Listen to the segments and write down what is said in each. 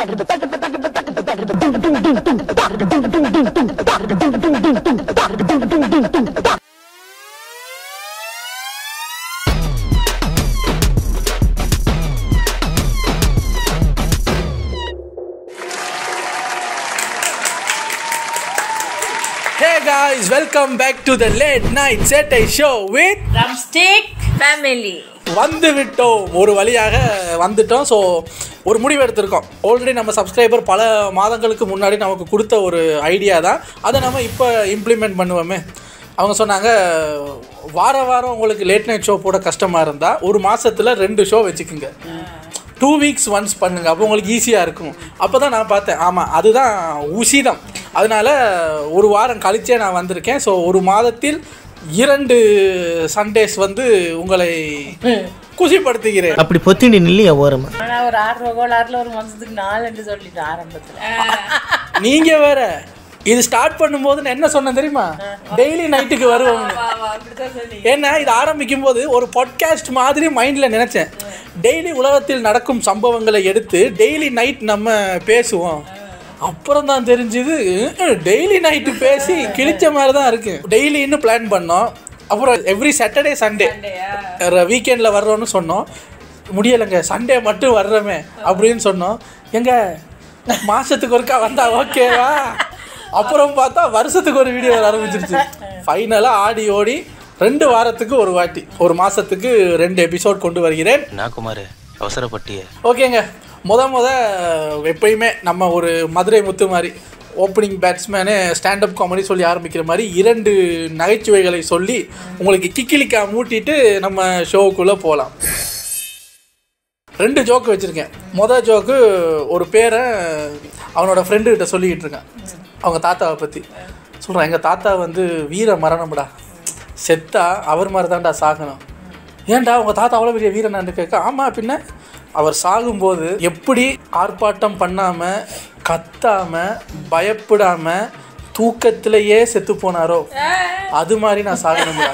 Hey guys, welcome back to the late night Saturday show with drumstick family வந்து விட்டோம் ஒரு வழியாக வந்துட்டோம் ஸோ ஒரு முடிவு எடுத்திருக்கோம் ஆல்ரெடி நம்ம சப்ஸ்கிரைபர் பல மாதங்களுக்கு முன்னாடி நமக்கு கொடுத்த ஒரு ஐடியா தான் அதை நம்ம இப்போ இம்ப்ளிமெண்ட் பண்ணுவோமே அவங்க சொன்னாங்க வார வாரம் உங்களுக்கு லேட் நைட் ஷோ போட கஷ்டமாக இருந்தால் ஒரு மாசத்துல ரெண்டு ஷோ வச்சுக்குங்க டூ வீக்ஸ் ஒன்ஸ் பண்ணுங்க அப்போ உங்களுக்கு ஈஸியாக இருக்கும் அப்போ தான் நான் பார்த்தேன் ஆமாம் அதுதான் உசிதம் அதனால ஒரு வாரம் கழிச்சே நான் வந்திருக்கேன் ஸோ ஒரு மாதத்தில் இரண்டு சண்டேஸ் வந்து உங்களை குசிப்படுத்துகிறேன் அப்படி பொத்திண்டி நில்லையா ஓரமா ஆனா ஒரு ஆறு ரூபா கோளாறுல ஒரு மாசத்துக்கு நாலுன்னு சொல்லிட்டு ஆரம்பத்துல நீங்க வேற இது ஸ்டார்ட் பண்ணும்போது நான் என்ன சொன்னேன் தெரியுமா டெய்லி நைட்டுக்கு வருவோம் அப்படிதான் சொல்லி ஏன்னா இது ஆரம்பிக்கும் போது ஒரு பாட்காஸ்ட் மாதிரி மைண்டில் நினச்சேன் டெய்லி உலகத்தில் நடக்கும் சம்பவங்களை எடுத்து டெய்லி நைட் நம்ம பேசுவோம் அப்புறம் தான் தெரிஞ்சுது டெய்லி நைட்டு பேசி கிழிச்ச மாதிரி தான் இருக்கு டெய்லின்னு பிளான் பண்ணோம் அப்புறம் எவ்ரி சாட்டர்டே சண்டே வீக்கெண்டில் வர்றோன்னு சொன்னோம் முடியலைங்க சண்டே மட்டும் வர்றோமே அப்படின்னு சொன்னோம் எங்க மாசத்துக்கு ஒருக்கா வந்தா ஓகேவா அப்புறம் பார்த்தா வருஷத்துக்கு ஒரு வீடியோ வர ஆரம்பிச்சிருச்சு ஃபைனலாக ஆடி ஓடி ரெண்டு வாரத்துக்கு ஒரு வாட்டி ஒரு மாசத்துக்கு ரெண்டு எபிசோட் கொண்டு வருகிறேன் நான் குமார் அவசரப்பட்டிய ஓகேங்க முத முத எப்பயுமே நம்ம ஒரு மதுரை முத்து மாதிரி ஓப்பனிங் பேட்ஸ்மேனு ஸ்டாண்டப் காமெடி சொல்லி ஆரம்பிக்கிற மாதிரி இரண்டு நகைச்சுவைகளை சொல்லி உங்களுக்கு கிக்கிலிக்கா மூட்டிட்டு நம்ம ஷோவுக்குள்ளே போகலாம் ரெண்டு ஜோக்கு வச்சுருக்கேன் மொதல் ஜோக்கு ஒரு பேரை அவனோட ஃப்ரெண்டுக்கிட்ட சொல்லிக்கிட்டு இருக்கான் அவங்க தாத்தாவை பற்றி சொல்கிறான் எங்கள் தாத்தா வந்து வீர மரணம்டா செத்தா அவர் மாதிரி தான்டா சாகணும் ஏன்டா உங்கள் தாத்தா அவ்வளோ பெரிய வீரனான்னு கேட்க ஆமாம் பின்ன அவர் சாகும்போது எப்படி ஆர்ப்பாட்டம் பண்ணாமல் கத்தாமல் பயப்படாமல் தூக்கத்திலேயே செத்து போனாரோ அது மாதிரி நான் சாகணும்டா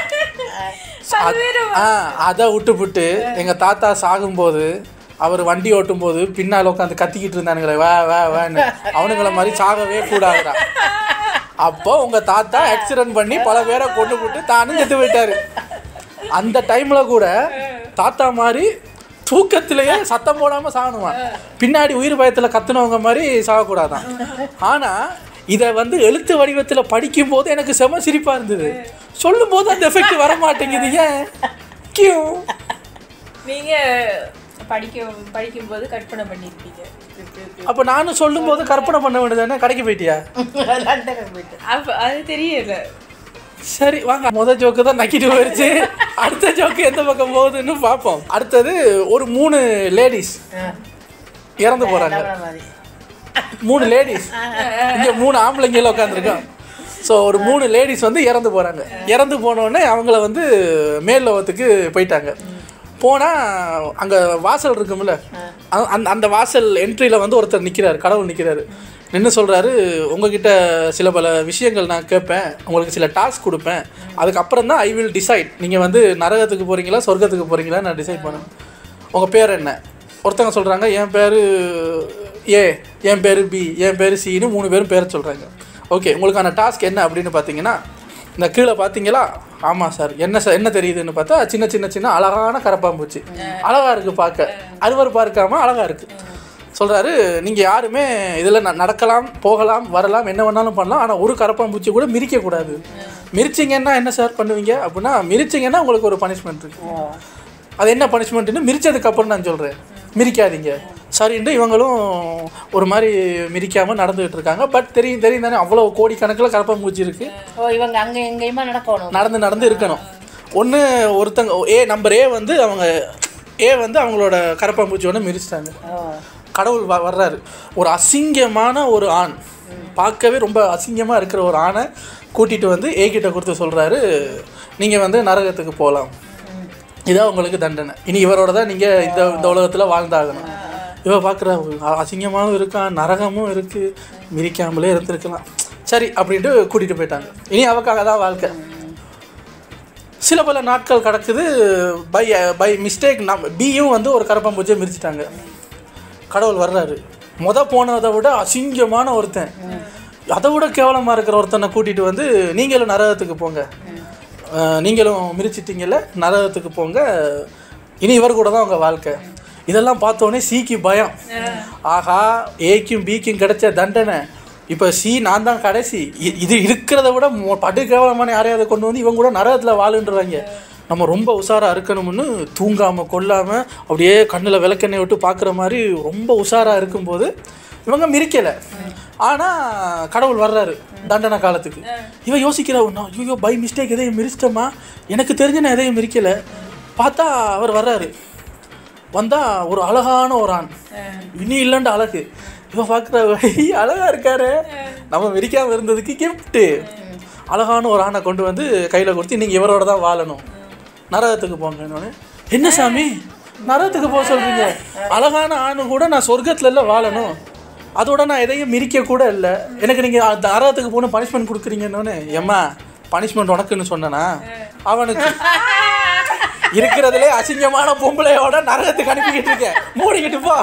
அத்- ஆ அதை விட்டுப்புட்டு எங்கள் தாத்தா சாகும்போது அவர் வண்டி ஓட்டும் போது பின்னால் உட்காந்து கத்திக்கிட்டு இருந்தானுங்களே வா வா வான்னு அவனுங்கள மாதிரி சாகவே கூடாதுடா அப்போ உங்க தாத்தா ஆக்சிடென்ட் பண்ணி பல பேரை கொண்டு போட்டு தானும் செத்து போயிட்டாரு அந்த டைம்ல கூட தாத்தா மாதிரி தூக்கத்திலேயே சத்தம் போடாம சாகணுமா பின்னாடி உயிர் பயத்துல கத்துனவங்க மாதிரி சாகக்கூடாதான் ஆனா இதை வந்து எழுத்து வடிவத்தில் படிக்கும்போது எனக்கு செம சிரிப்பா இருந்தது சொல்லும்போது அந்த எஃபெக்ட் வர மாட்டேங்குது ஏன் கியூ நீங்க படிக்க படிக்கும்போது கற்பனை பண்ணிருப்பீங்க அப்போ நானும் சொல்லும்போது கற்பனை பண்ண வேண்டியதானே கடைக்கு போயிட்டியா அப்ப அது தெரியல சரி வாங்க முத ஜோக்கு தான் நக்கிட்டு போயிருச்சு அடுத்த ஜோக்கு எந்த பக்கம் போகுதுன்னு பார்ப்போம் அடுத்தது ஒரு மூணு லேடிஸ் இறந்து போறாங்க மூணு லேடிஸ் இங்க மூணு ஆம்பளைங்கள உட்காந்துருக்கோம் ஸோ ஒரு மூணு லேடிஸ் வந்து இறந்து போறாங்க இறந்து போனோடனே அவங்கள வந்து மேல் லோகத்துக்கு போயிட்டாங்க போனால் அங்கே வாசல் இருக்கும்ல அ- அந்த அந்த வாசல் என்ட்ரியில் வந்து ஒருத்தர் நிற்கிறாரு கடவுள் நிற்கிறாரு நின்று சொல்கிறாரு உங்ககிட்ட சில பல விஷயங்கள் நான் கேட்பேன் உங்களுக்கு சில டாஸ்க் கொடுப்பேன் அதுக்கப்புறம் தான் ஐ வில் டிசைட் நீங்கள் வந்து நரகத்துக்கு போகிறீங்களா சொர்க்கத்துக்கு போகிறீங்களா நான் டிசைட் பண்ணேன் உங்கள் பேர் என்ன ஒருத்தவங்க சொல்கிறாங்க என் பேர் ஏ என் பேர் பி என் பேர் சின்னு மூணு பேரும் பேர் சொல்கிறாங்க ஓகே உங்களுக்கான டாஸ்க் என்ன அப்படின்னு பார்த்தீங்கன்னா இந்த கீழே பார்த்தீங்களா ஆமாம் சார் என்ன சார் என்ன தெரியுதுன்னு பார்த்தா சின்ன சின்ன சின்ன அழகான கரப்பாம்பூச்சி அழகாக இருக்குது பார்க்க அருவருப்பாக இருக்காமல் அழகாக இருக்குது சொல்கிறாரு நீங்கள் யாருமே இதில் நடக்கலாம் போகலாம் வரலாம் என்ன வேணாலும் பண்ணலாம் ஆனால் ஒரு கரப்பாம்பூச்சி கூட மிரிக்கக்கூடாது மிரிச்சிங்கன்னா என்ன சார் பண்ணுவீங்க அப்படின்னா மிரிச்சிங்கன்னா உங்களுக்கு ஒரு பனிஷ்மெண்ட் இருக்கு அது என்ன பனிஷ்மெண்ட்னு மிரிச்சதுக்கு அப்புறம் நான் சொல்கிறேன் மிரிக்காதீங்க சரின்ட்டு இவங்களும் ஒரு மாதிரி மிரிக்காமல் நடந்துகிட்டு இருக்காங்க பட் தெரியும் தெரியும் தானே அவ்வளோ கோடிக்கணக்கில் கரப்பாம்பூச்சி இருக்குது ஓ இவங்க அங்க எங்கேயுமா நடக்கணும் நடந்து நடந்து இருக்கணும் ஒன்று ஒருத்தங்க ஏ நம்பர் ஏ வந்து அவங்க ஏ வந்து அவங்களோட கரப்பாம்பூச்சி ஒன்று மிரிச்சிட்டாங்க கடவுள் வ வர்றாரு ஒரு அசிங்கமான ஒரு ஆண் பார்க்கவே ரொம்ப அசிங்கமாக இருக்கிற ஒரு ஆணை கூட்டிகிட்டு வந்து ஏ கிட்ட கொடுத்து சொல்கிறாரு நீங்கள் வந்து நரகத்துக்கு போகலாம் இதான் உங்களுக்கு தண்டனை இனி இவரோட தான் நீங்கள் இந்த இந்த உலகத்தில் வாழ்ந்தாகணும் இவ பார்க்குற அசிங்கமாகவும் இருக்கான் நரகமும் இருக்குது மிரிக்காமலே இருந்திருக்கலாம் சரி அப்படின்ட்டு கூட்டிகிட்டு போயிட்டாங்க இனி அவக்காக தான் வாழ்க்கை சில பல நாட்கள் கிடக்குது பை பை மிஸ்டேக் நம் பியும் வந்து ஒரு கரப்பாம்பூச்சியை மிதிச்சிட்டாங்க கடவுள் வர்றாரு முத போனதை விட அசிங்கமான ஒருத்தன் அதை விட கேவலமாக இருக்கிற ஒருத்தனை கூட்டிகிட்டு வந்து நீங்களும் நரகத்துக்கு போங்க அஹ், நீங்களும் மிரிச்சிட்டீங்கல்ல நரகத்துக்கு போங்க இனி இவர் கூட தான் உங்கள் வாழ்க்கை இதெல்லாம் பார்த்தோன்னே சிக்கு பயம் ஆஹா ஏக்கும் பிக்கும் கிடைச்ச தண்டனை இப்போ சி நான் தான் கடைசி இ- இது இருக்கிறத விட மொ- படு கேவலமான யாரையாவது கொண்டு வந்து இவங்க கூட நரகத்தில் வாழுன்றவாங்க நம்ம ரொம்ப உஷாராக இருக்கணும்னு தூங்காமல் கொல்லாமல் அப்படியே கண்ணில் விளக்கெண்ணெய் விட்டு பார்க்குற மாதிரி ரொம்ப உஷாராக இருக்கும்போது இவங்க மிரிக்கலை ஆனால் கடவுள் வர்றாரு தண்டனை காலத்துக்கு இவன் யோசிக்கிறா நான் ஐயோ பை மிஸ்டேக் எதையும் மிரிச்சிட்டோமா எனக்கு தெரிஞ்ச நான் எதையும் மிரிக்கலை பார்த்தா அவர் வர்றாரு வந்தா ஒரு அழகான ஒரு ஆண் இனி இல்லைன்ற அழகு இவன் பார்க்குற அழகா இருக்காரு நம்ம மிரிக்காம இருந்ததுக்கு கிஃப்ட்டு அழகான ஒரு ஆணை கொண்டு வந்து கையில் கொடுத்து நீங்கள் இவரோட தான் வாழணும் நரகத்துக்கு போங்கன்னு என்ன சாமி நரகத்துக்கு போக சொல்றீங்க அழகான ஆணு கூட நான் சொர்க்கத்துல இல்ல வாழணும் அதோட நான் எதையும் மிரிக்க கூட இல்லை எனக்கு நீங்கள் அந்த நரகத்துக்கு போகணும் பனிஷ்மெண்ட் கொடுக்குறீங்கன்னு ஏம்மா பனிஷ்மெண்ட் உனக்குன்னு சொன்னனா அவனுக்கு இருக்கிறதுலே அசிங்கமான பொம்பளையோட நரகத்துக்கு அனுப்பிக்கிட்டு இருக்கேன் மூடிக்கிட்டு போ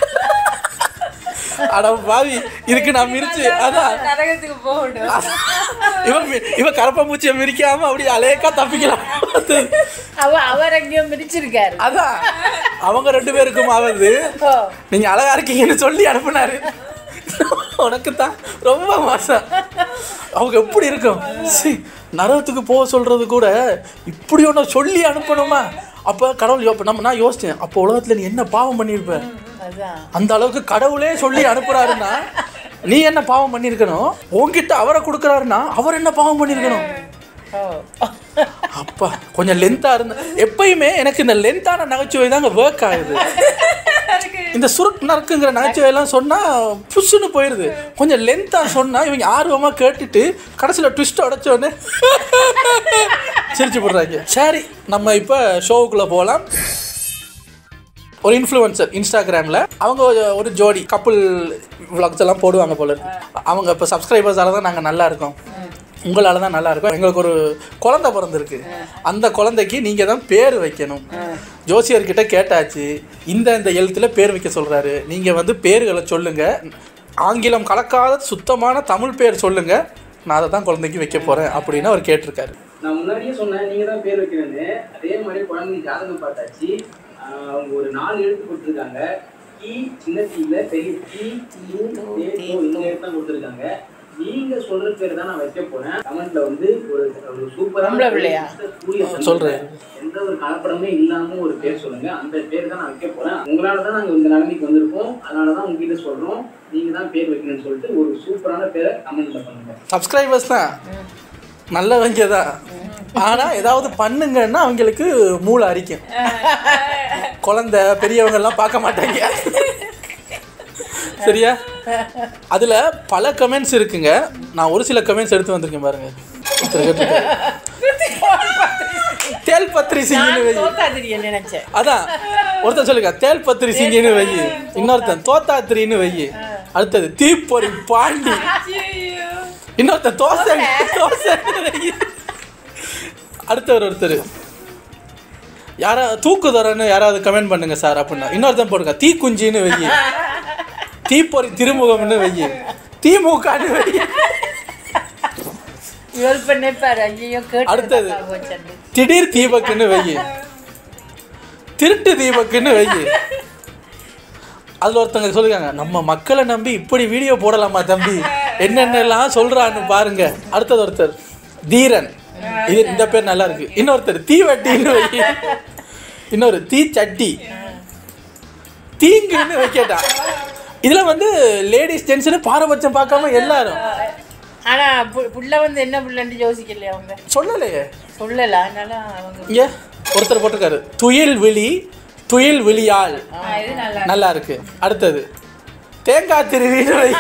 அட பாவி இதுக்கு நான் மிரிச்சு அதான் நரகத்துக்கு போகணும் இவன் மி- இவன் கரப்பம்பூச்சியை மிரிக்காம அப்படி அலேக்கா தப்பிக்கலாம் அவ அவர் எங்கேயோ மிதிச்சிருக்காரு அதான் அவங்க ரெண்டு பேருக்கும் ஆவது ஓ நீங்க அழகா இருக்கீங்கன்னு சொல்லி அனுப்புனாரு உனக்கு தான் ரொம்ப மோசம் அவங்க எப்படி இருக்கும் சீ, நரகத்துக்கு போக சொல்றது கூட இப்படி ஒன்று சொல்லி அனுப்பணுமா அப்போ கடவுள் யோ- நம்ம நான் யோசிச்சேன் அப்போ உலகத்துல நீ என்ன பாவம் பண்ணியிருப்ப அதான் அந்த அளவுக்கு கடவுளே சொல்லி அனுப்புறாருன்னா நீ என்ன பாவம் பண்ணியிருக்கணும் உன்கிட்ட அவரை கொடுக்குறாருன்னா அவர் என்ன பாவம் பண்ணியிருக்கணும் ஓ அப்பா கொஞ்சம் லென்த்தா இருந்த எப்பயுமே எனக்கு இந்த லென்த்தான நகைச்சுவை தாங்க ஒர்க் ஆகுது இந்த சுருக் நறுக்குங்கிற நகைச்சுவை எல்லாம் சொன்னா புஷ்ஷுன்னு போயிடுது கொஞ்சம் லென்த்தா சொன்னா இவங்க ஆர்வமா கேட்டுட்டு கடைசியில் ட்விஸ்ட் உடச்ச உடனே சிரிச்சு போடுறாங்க சரி நம்ம இப்போ ஷோவுக்குள்ள போகலாம் ஒரு இன்ஃப்ளூயன்சர் இன்ஸ்டாகிராமில் அவங்க ஒரு- ஒரு ஜோடி கப்புள் vlogs எல்லாம் போடுவாங்க போல இருக்கு அவங்க இப்போ சப்ஸ்கிரைபர்ஸால தான் நாங்கள் நல்லா இருக்கோம் உங்களால தான் நல்லா இருக்கும் எங்களுக்கு ஒரு குழந்தை பிறந்திருக்கு அந்த குழந்தைக்கு நீங்கள் தான் பேர் வைக்கணும் ஜோசியர்கிட்ட கேட்டாச்சு இந்த இந்த எழுத்துல பேர் வைக்க சொல்கிறாரு நீங்கள் வந்து பேர்களை சொல்லுங்கள் ஆங்கிலம் கலக்காத சுத்தமான தமிழ் பேர் சொல்லுங்கள் நான் அதை தான் குழந்தைக்கு வைக்க போகிறேன் அப்படின்னு அவர் கேட்டிருக்காரு நான் முன்னாடியே சொன்னேன் நீங்க தான் பேர் வைக்கணும்னு அதே மாதிரி குழந்தைங்க ஜாதகம் பார்த்தாச்சு ஆஹ் அவங்க ஒரு நாலு எழுத்து கொடுத்துருக்காங்க கி சின்ன தீல பெரிய டி யூ ஏ ஓ இந்த எழுத்து தான் கொடுத்துருக்காங்க நீங்க சொல்ற பேர் தான் நான் வைக்க போறேன் கமெண்ட்ல வந்து ஒரு ஒரு சூப்பரான பொம்பளை பிள்ளையா? சூரிய சந்திரன். சொல்றேன். எந்த ஒரு கலப்படமே இல்லாம ஒரு பேர் சொல்லுங்க அந்த பேர் தான் நான் வைக்க போறேன் உங்களால தான் நாங்க இந்த நிலைமைக்கு வந்திருக்கோம் அதனால தான் உங்ககிட்ட சொல்றோம் நீங்க தான் பேர் வைக்கணும்னு சொல்லிட்டு ஒரு சூப்பரான பேரை கமெண்ட்ல பண்ணுங்க சப்ஸ்கிரைபர்ஸ் தான் நல்லவங்க தான் ஆனால் ஏதாவது பண்ணுங்கன்னா அவங்களுக்கு மூளை அரிக்கும் குழந்தை பெரியவங்க எல்லாம் பார்க்க மாட்டாங்க சரியா அதில் பல கமெண்ட்ஸ் இருக்குங்க நான் ஒரு சில கமெண்ட்ஸ் எடுத்து வந்திருக்கேன் பாருங்க ஒருத்தர் கேட்டிருக்காரு. தேல் பத்திரி சிங்கின்னு வை தோத்தாதிரிய நினைச்சேன் அதான் ஒருத்தன் சொல்லுங்க தேல் பத்திரி சிங்கின்னு வை இன்னொருத்தன் தோத்தாத்திரின்னு வை அடுத்தது தீப்பொறி பாண்டி இன்னொருத்தன் தோசை தோசை வை. அடுத்தவர் ஒருத்தர் யாரா தூக்குதரன்னு யாராவது கமெண்ட் பண்ணுங்க சார் அப்படின்னா இன்னொருத்தன் போடுங்க தீ குஞ்சின்னு வை தீப்பொறி திருமுகம்னு வை திமுகன்னு வை இவள் பண்ணிப்பாரு ஐயோ கேட்டு அடுத்தது. தப்பா போச்சுன்னு. திடீர் தீபக்குன்னு வை திருட்டு தீபக்குன்னு வை அதில் ஒருத்தங்க சொல்லுங்க நம்ம மக்களை நம்பி இப்படி வீடியோ போடலாமா தம்பி என்னென்னலாம் சொல்றான்னு பாருங்க அடுத்தது ஒருத்தர் தீரன் இது இந்த பேர் நல்லா இருக்கு இன்னொருத்தர் தீவட்டின்னு வை இன்னொரு தீ சட்டி தீங்குன்னு வைக்கட்டா இதுல வந்து லேடிஸ் ஜென்ஸ்னு பாரபட்சம் பார்க்காம எல்லாரும் ஆனா பு- புள்ள வந்து என்ன புள்ளன்னு யோசிக்கலையா அவங்க சொல்லலையே சொல்லல அதனால அவங்க இங்க ஒருத்தர் போட்டிருக்காரு துயில் விழி துயில் விழியால் இது நல்லா நல்லா இருக்கு அடுத்தது தேங்காய் திருவின்னு வை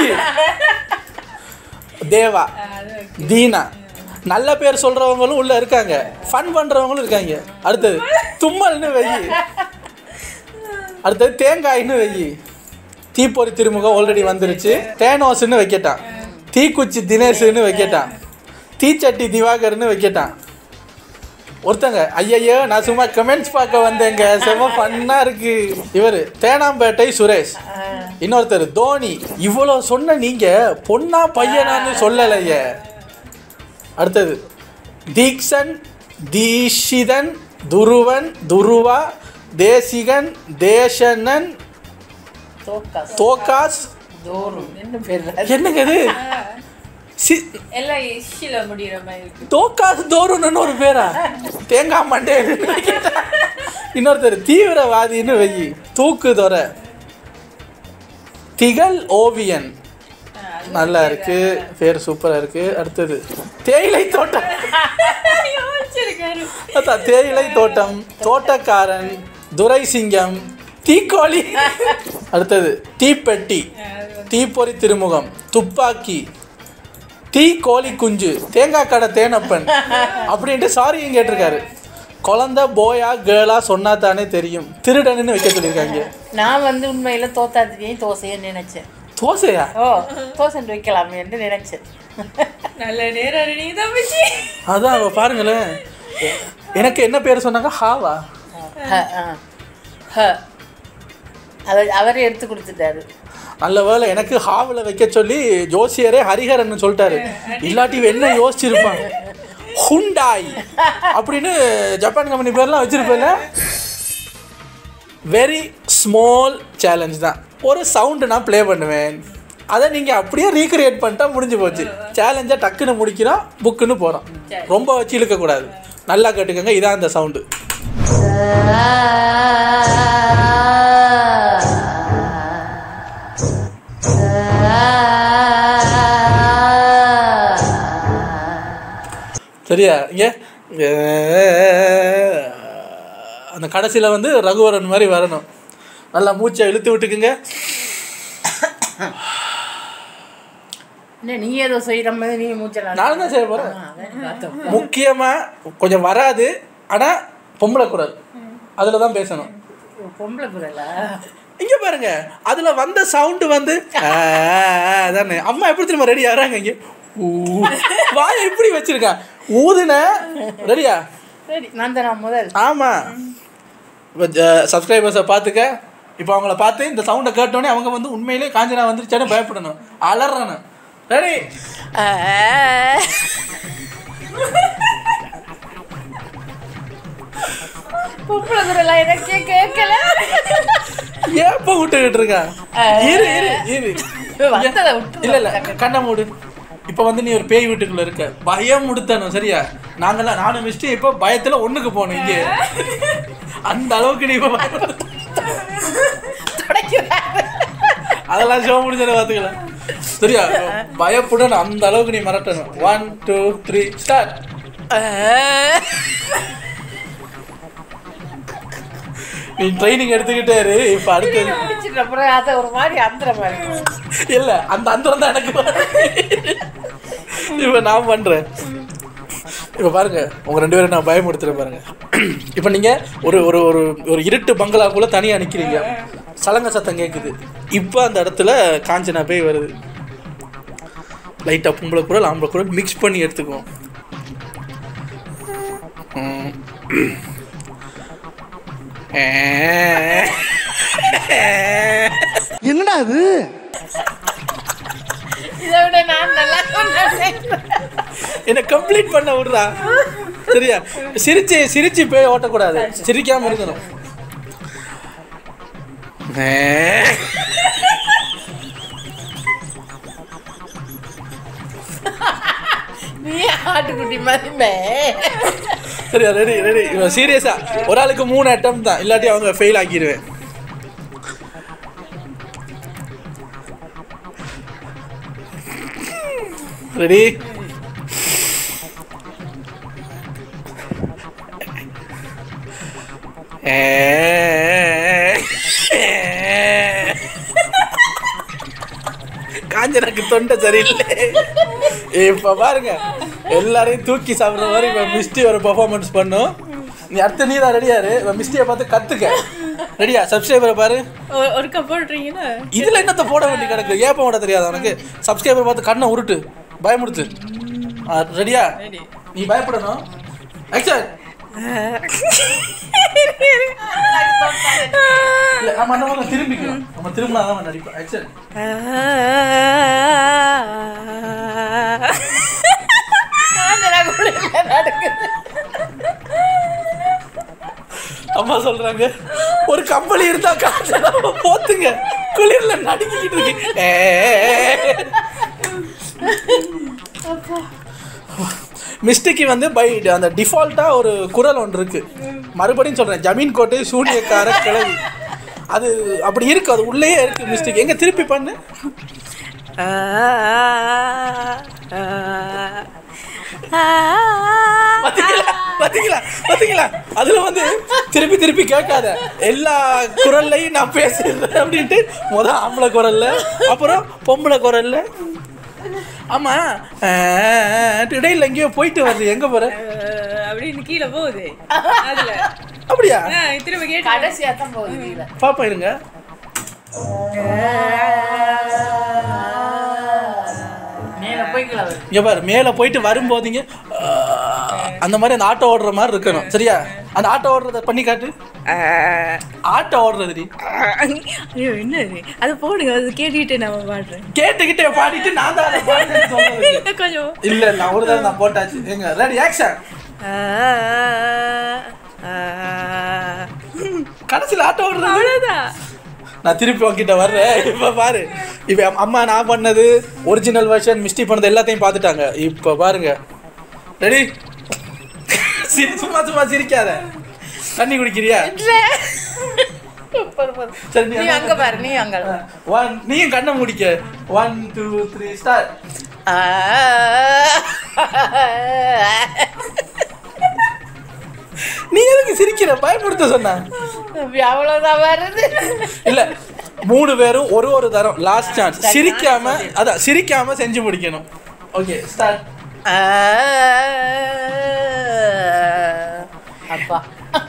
தேவா தீனா நல்ல பேர் சொல்றவங்களும் உள்ள இருக்காங்க ஃபன் பண்றவங்களும் இருக்காங்க அடுத்தது தும்மல்னு வை அடுத்தது தேங்காய்னு வை தீப்பொறி திருமுகம் ஆல்ரெடி வந்துருச்சு தேனோஸ்னு வைக்கட்டான் தீக்குச்சி தினேஷ்னு வைக்கட்டான் தீச்சட்டி திவாகர்னு வைக்கட்டான் ஒருத்தங்க ஐயையோ நான் சும்மா கமெண்ட்ஸ் பார்க்க வந்தேங்க செம்ம ஃபன்னாக இருக்கு இவர் தேனாம்பேட்டை சுரேஷ் ஆ. இன்னொருத்தர் தோனி இவ்வளோ சொன்ன நீங்க பொண்ணா பையனான்னு சொல்லலையே அடுத்தது தீக்ஷன் தீஷிதன் துருவன் துருவா தேசிகன் தேசனன் தோக்காஸ் தோகாஸ் தோறும் என்ன பேர் என்னங்க இது சி எல்லாம் இஷ்ல முடியிற மாதிரி இருக்கு தோக்காஸ் தோருன்னு ஒரு பேரா தேங்காய் மண்டே இன்னொருத்தர் தீவிரவாதின்னு வை தூக்கு துற திகழ் ஓவியன் நல்லா இருக்கு பேர் சூப்பரா இருக்கு அடுத்தது தேயிலை தோட்டம் யோசிச்சிருக்காரு அதான் தேயிலை தோட்டம் தோட்டக்காரன் துரைசிங்கம் தீக்கோழி அடுத்தது தீப்பெட்டி தீப்பொறி திருமுகம் துப்பாக்கி தீ கோழி குஞ்சு தேங்காய் கடை தேனப்பன் அப்படின்ட்டு சாரியும் கேட்டிருக்காரு குழந்த போயா கேர்ளா சொன்னா தானே தெரியும் திருடனுன்னு வைக்க சொல்லியிருக்காங்க நான் வந்து உண்மையில தோத்தாத்திரியும் தோசையை நினைச்சேன் தோசையா ஓ தோசை வைக்கலாமே என்று நினைச்சேன் நல்ல நேரம் நீ தம்பிச்சு அதான் அவ பாருங்களேன் எனக்கு என்ன பேர் சொன்னாங்க ஹாவா ஹ, ஆ. ஹ. அவர் அவரே எடுத்து கொடுத்துட்டாரு நல்ல வேளை எனக்கு ஹாவில் வைக்க சொல்லி ஜோசியரே ஹரிஹரன் சொல்லிட்டாரு இல்லாட்டி இவன் என்ன யோசிச்சிருப்பான் ஹுண்டாய் அப்படின்னு ஜப்பான் கம்பெனி பேர்லாம் வச்சிருப்பேன்ல வெரி ஸ்மால் சேலஞ்ச் தான் ஒரு சவுண்டு நான் ப்ளே பண்ணுவேன் அதை நீங்கள் அப்படியே ரீக்ரியேட் பண்ணிட்டா முடிஞ்சு போச்சு சேலஞ்சை டக்குன்னு முடிக்கிறோம் புக்குன்னு போகிறோம் ரொம்ப வச்சு இழுக்கக்கூடாது நல்லா கேட்டுக்கோங்க இதான் அந்த சவுண்டு சரியா இங்கே அந்த கடைசியில் வந்து ரகுவரன் மாதிரி வரணும் நல்லா மூச்சை இழுத்து விட்டுக்குங்க என்ன நீ ஏதோ செய்யற மாதிரி நீ மூச்சலாம் நானும் தான் செய்ய போகிறேன் முக்கியமாக கொஞ்சம் வராது ஆனால் பொம்பளை குரல் அதில் தான் பேசணும் பொம்பளை குரலா இங்கே பாருங்க அதில் வந்த சவுண்டு வந்து ஆ, அதானே அம்மா எப்படி திரும்ப ரெடி ஆகிறாங்க இங்கே ஊ வாயை இப்படி வச்சிருக்கா ஊதுன ரெடியா சரி நான் தான் நான் முதல் ஆமாம் சப்ஸ்கிரைபர்ஸை பார்த்துக்க இப்போ அவங்கள பார்த்து இந்த சவுண்டை கேட்டோன்னே அவங்க வந்து உண்மையிலே காஞ்சனா வந்துருச்சான்னு பயப்படணும் அலறணும் ரெடி பொம்பளை குரலா எனக்கே கேட்கல ஏப்ப விட்டுக்கிட்டு இருக்கா இரு இரு இரு வந்ததை விட்டு இல்ல இல்ல கண்ணை மூடு இப்போ வந்து நீ ஒரு பேய் வீட்டுக்குள்ள இருக்க பயம் உடுத்தணும் சரியா நாங்கெல்லாம் நானும் மிஸ்டி இப்போ பயத்துல ஒண்ணுக்கு போனோம் இங்கே அந்த அளவுக்கு நீ இப்போ பயப்பட- அதெல்லாம் ஷோ முடிஞ்சதை பார்த்துக்கலாம் சரியா பயப்படணும் அந்த அளவுக்கு நீ மிரட்டணும் ஒன் டூ த்ரீ ஸ்டார்ட் நீ ட்ரைனிங் எடுத்துக்கிட்டே இரு இப்போ அடுத்தது முடிச்சிட்டு அப்புறம் அதை ஒரு மாதிரி அந்த மாதிரி இல்ல அந்த அந்தரம் தான் எனக்கு இப்ப நான் பண்றேன் இப்ப பாருங்க உங்க ரெண்டு பேரும் நான் பயமுடுத்துறேன் பாருங்க இப்ப நீங்க ஒரு ஒரு ஒரு ஒரு இருட்டு பங்களாக்குள்ள தனியா நிக்கிறீங்க சலங்க சத்தம் கேக்குது இப்ப அந்த இடத்துல காஞ்சனா பேய் வருது லைட்டா பொம்பளை குரல் ஆம்பளை குரல் மிக்ஸ் பண்ணி எடுத்துக்குவோம் ம். என்னடா அது இதை விட நான் நல்லா சொன்னேன் என்ன கம்ப்ளீட் பண்ண விடுறா சரியா சிரிச்சு சிரிச்சு போய் ஓட்டக்கூடாது சிரிக்காம இருக்கணும் நீ ஆட்டுக்குட்டி மாதிரி மே. சரியா ரெடி ரெடி இவன் சீரியஸா ஒரு ஆளுக்கு மூணு அட்டம் தான் இல்லாட்டி அவங்க ஃபெயில் ஆக்கிடுவேன் ரெடி காஞ்சனாக்கு தொண்டை சரியில்லை இப்ப பாருங்க எல்லாரையும் தூக்கி சாப்பிடுற மாதிரி இப்ப மிஸ்டி ஒரு பெர்ஃபார்மன்ஸ் பண்ணும் நீ அடுத்த நீ தான் ரெடியாரு இப்ப மிஸ்டியை பார்த்து கத்துக்க ரெடியா சப்ஸ்கிரைபரை பாரு ஒரு- ஒரு கப் போடுறீங்களா இதுல என்னத்த போட வேண்டி கிடக்கு ஏப்ப போட தெரியாது உனக்கு சப்ஸ்கிரைபர் பார்த்து கண்ணை உருட்டு பயமுடுத்து ரெடியா நீ பயப்படணும் ஆக்சன் இல்ல நம்ம அந்த பக்கம் திரும்பிக்கலாம் நம்ம திரும்பினா தான் நடிப்போம் ஆக்சன் அம்மா சொல்றாங்க ஒரு கம்பளி இருந்தா காசு போத்துங்க குளிர்ல நடுக்கிட்டு இருக்கு ஏ. மிஸ்டேக்கு வந்து பை அந்த டிஃபால்ட்டாக ஒரு குரல் ஒன்று இருக்கு மறுபடியும் சொல்கிறேன் ஜமீன் கோட்டை சூனியக்கார கிழவி அது அப்படி இருக்கு அது உள்ளேயே இருக்கு மிஸ்டேக் எங்க திருப்பி பண்ணு பாத்தீங்களா பாத்தீங்களா பாத்தீங்களா அதுல வந்து திருப்பி திருப்பி கேட்காத எல்லா குரல்லையும் நான் பேசுறேன் அப்படின்ட்டு முத ஆம்பளை குரல்ல அப்புறம் பொம்பளை குரல்ல ஆமா இடையில எங்கேயோ போயிட்டு வருது எங்க போற அப்படின்னு கீழே போகுது அதுல அப்படியா ஆ, திரும்ப கேட்டு கடைசியா தான் போகுது கீழே. பாப்பா இருங்க மேல போய் கீழே வருது. இங்க பாரு மேல போயிட்டு வரும்போதுங்க அந்த மாதிரி அந்த ஆட்டோ ஓடுற மாதிரி இருக்கணும் சரியா அந்த ஆட்டோ ஓடுறத பண்ணி காட்டு ஆட்டோ ஓடுறதுடி ஐயோ என்ன இது அது போடுங்க அது கேட்டுக்கிட்டு நம்ம பாடுறேன் கேட்டுக்கிட்டே பாடிட்டு நான் தான் அதை பாடுறேன்னு சொல்றதுக்கு. இன்னும் கொஞ்சம் இல்ல நான் ஒரு தடவை நான் போட்டாச்சு எங்க ரெடி ஆக்ஷன் கடைசியில் ஆட்டோ ஓடுறது அவ்வளவுதான் நான் திருப்பி உங்ககிட்ட வர்றேன் இப்போ பாரு இப்போ அம்மா நான் பண்ணது ஒரிஜினல் வெர்ஷன் மிஸ்டி பண்ணது எல்லாத்தையும் பார்த்துட்டாங்க இப்போ பாருங்க ரெடி சிரி சும்மா சும்மா சிரிக்காத தண்ணி குடிக்கிறியா சரி நீ அங்க பாரு நீ அங்க ஒன் நீயும் கண்ணை முடிக்க ஒன் டூ த்ரீ ஸ்டார்ட் நீ எதுக்கு சிரிக்கிற பயப்படுத்த சொன்ன அவ்வளவுதான் வருது இல்ல மூணு பேரும் ஒரு ஒரு தரம் லாஸ்ட் சான்ஸ் சிரிக்காம அதான் சிரிக்காம செஞ்சு முடிக்கணும் ஓகே ஸ்டார்ட் அப்பா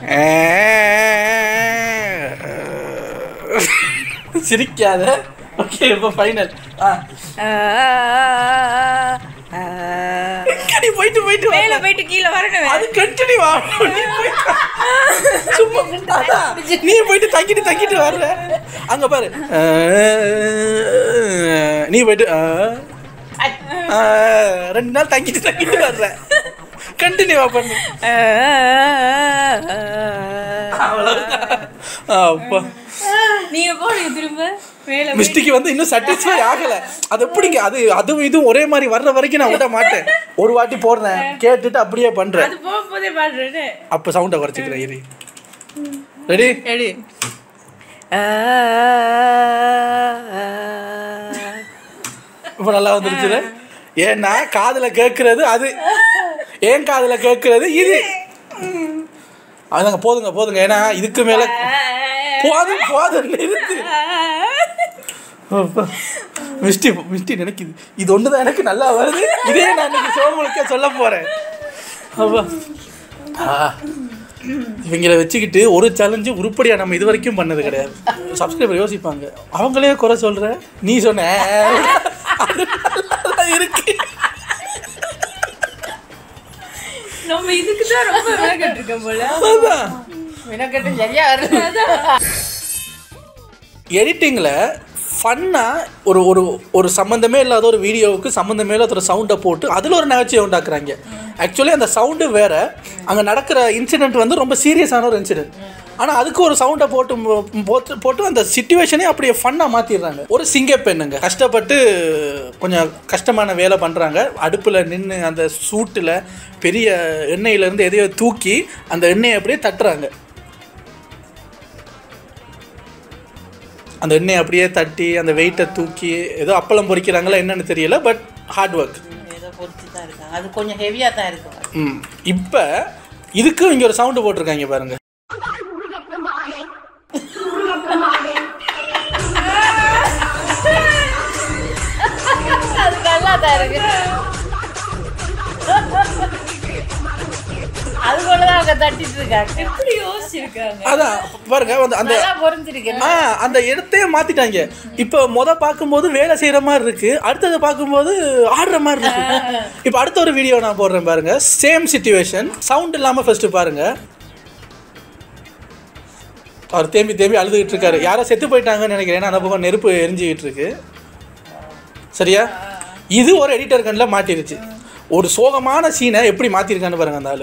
சிரிக்காத ஓகே இப்போ ஃபைனல் ஆ நீ போயிட்டு போயிட்டு வா. மேல போயிட்டு கீழே வரணும் அது கண்டினியூ வா நீ போயிட்டு சும்மா அதான், நீ போயிட்டு தங்கிட்டு தங்கிட்டு வர்ற அங்க பாரு நீ போயிட்டு ஆ, ரெண்டு நாள் தங்கிட்டு தங்கிட்டு வர்ற கண்டினியூவா பண்ணு அவ்வளவுதான். அப்பா நீங்க போடுங்க திரும்ப மேல போய் மிஸ்டிக்கு வந்து இன்னும் சாட்டிஸ்ஃபை ஆகல அது எப்படிங்க அது அதுவும் இதுவும் ஒரே மாதிரி வர்ற வரைக்கும் நான் விட மாட்டேன் ஒரு வாட்டி போடுறேன் கேட்டுட்டு அப்படியே பண்றேன் அது போகும்போதே பாடுறேன்னு அப்ப சவுண்டை குறைச்சிக்கிறேன் இரு ரெடி எடு இப்போ நல்லா வந்துருச்சு ஏன்னா காதுல கேட்கறது அது ஏன் காதுல கேட்கறது இது அதுங்க போதுங்க போதுங்க ஏன்னா இதுக்கு மேல போதும் போதும் நிறுத்து அப்பா. மிஸ்டி மிஸ்டி நினைக்குது இது ஒன்று தான் எனக்கு நல்லா வருது இதே நான் இன்னைக்கு சோமுழுக்க சொல்ல போறேன் அப்பா ஆ. இவங்கள வச்சுக்கிட்டு ஒரு சேலஞ்சு உருப்படியா நம்ம இது வரைக்கும் பண்ணது கிடையாது சப்ஸ்கிரைபர் யோசிப்பாங்க அவங்களே குறை சொல்ற நீ சொன்ன அது நல்லா இருக்கு நம்ம இதுக்கு தான் ரொம்ப விளக்கிட்டு இருக்கோம் போல அதான் வினக்கட்டு சரியா வருது எடிட்டிங்கில் ஃபன்னாக ஒரு ஒரு ஒரு சம்மந்தமே இல்லாத ஒரு வீடியோவுக்கு சம்மந்தமே இல்லாத ஒரு சவுண்டை போட்டு அதில் ஒரு நகைச்சுவை உண்டாக்குறாங்க ஆக்சுவலி அந்த சவுண்டு வேற அங்கே நடக்கிற இன்சிடென்ட் வந்து ரொம்ப சீரியஸான ஒரு இன்சிடென்ட் ஆனால் அதுக்கு ஒரு சவுண்டை போட்டு மு- போட்டு போட்டு அந்த சுச்சுவேஷனே அப்படியே ஃபன்னாக மாற்றிடுறாங்க ஒரு சிங்க பெண்ணுங்க கஷ்டப்பட்டு கொஞ்சம் கஷ்டமான வேலை பண்ணுறாங்க அடுப்பில் நின்று அந்த சூட்டில் பெரிய எண்ணெயிலேருந்து எதையோ தூக்கி அந்த எண்ணெயை அப்படியே தட்டுறாங்க அந்த எண்ணெயை அப்படியே தட்டி அந்த வெயிட்டை தூக்கி ஏதோ அப்பளம் பொரிக்கிறாங்களா என்னன்னு தெரியல பட் ஹார்ட் ஒர்க் ஏதோ பொறுத்து தான் இருக்காங்க அது கொஞ்சம் ஹெவியா தான் இருக்கு ம் இப்போ இதுக்கும் இங்கே ஒரு சவுண்டு போட்டிருக்காங்க பாருங்க அது நல்லா தான் இருக்கு அது கூட தான் அவங்க தட்டிட்டு இருக்காங்க எப்படி யோசிச்சிருக்காங்க அதான் பாருங்க அந்த அந்த நல்லா பொறிஞ்சிருக்கு ஆ அந்த இடத்தையே மாத்திட்டாங்க இப்போ முத பார்க்கும்போது வேலை செய்யற மாதிரி இருக்கு அடுத்தது பார்க்கும்போது ஆடுற மாதிரி இருக்கு இப்போ அடுத்த ஒரு வீடியோ நான் போடுறேன் பாருங்க சேம் சுச்சுவேஷன் சவுண்ட் இல்லாம ஃபர்ஸ்ட் பாருங்க அவர் தேம்பி தேம்பி அழுதுகிட்டு இருக்காரு யாரோ செத்து போயிட்டாங்கன்னு நினைக்கிறேன் ஏன்னா அந்த பக்கம் நெருப்பு எரிஞ்சுக்கிட்டு இருக்கு சரியா இது ஒரு எடிட்டர் கண்ணில் மாட்டிருச்சு ஒரு சோகமான சீனை எப்படி மாத்திருக்கான்னு பாருங்க அந்த ஆளு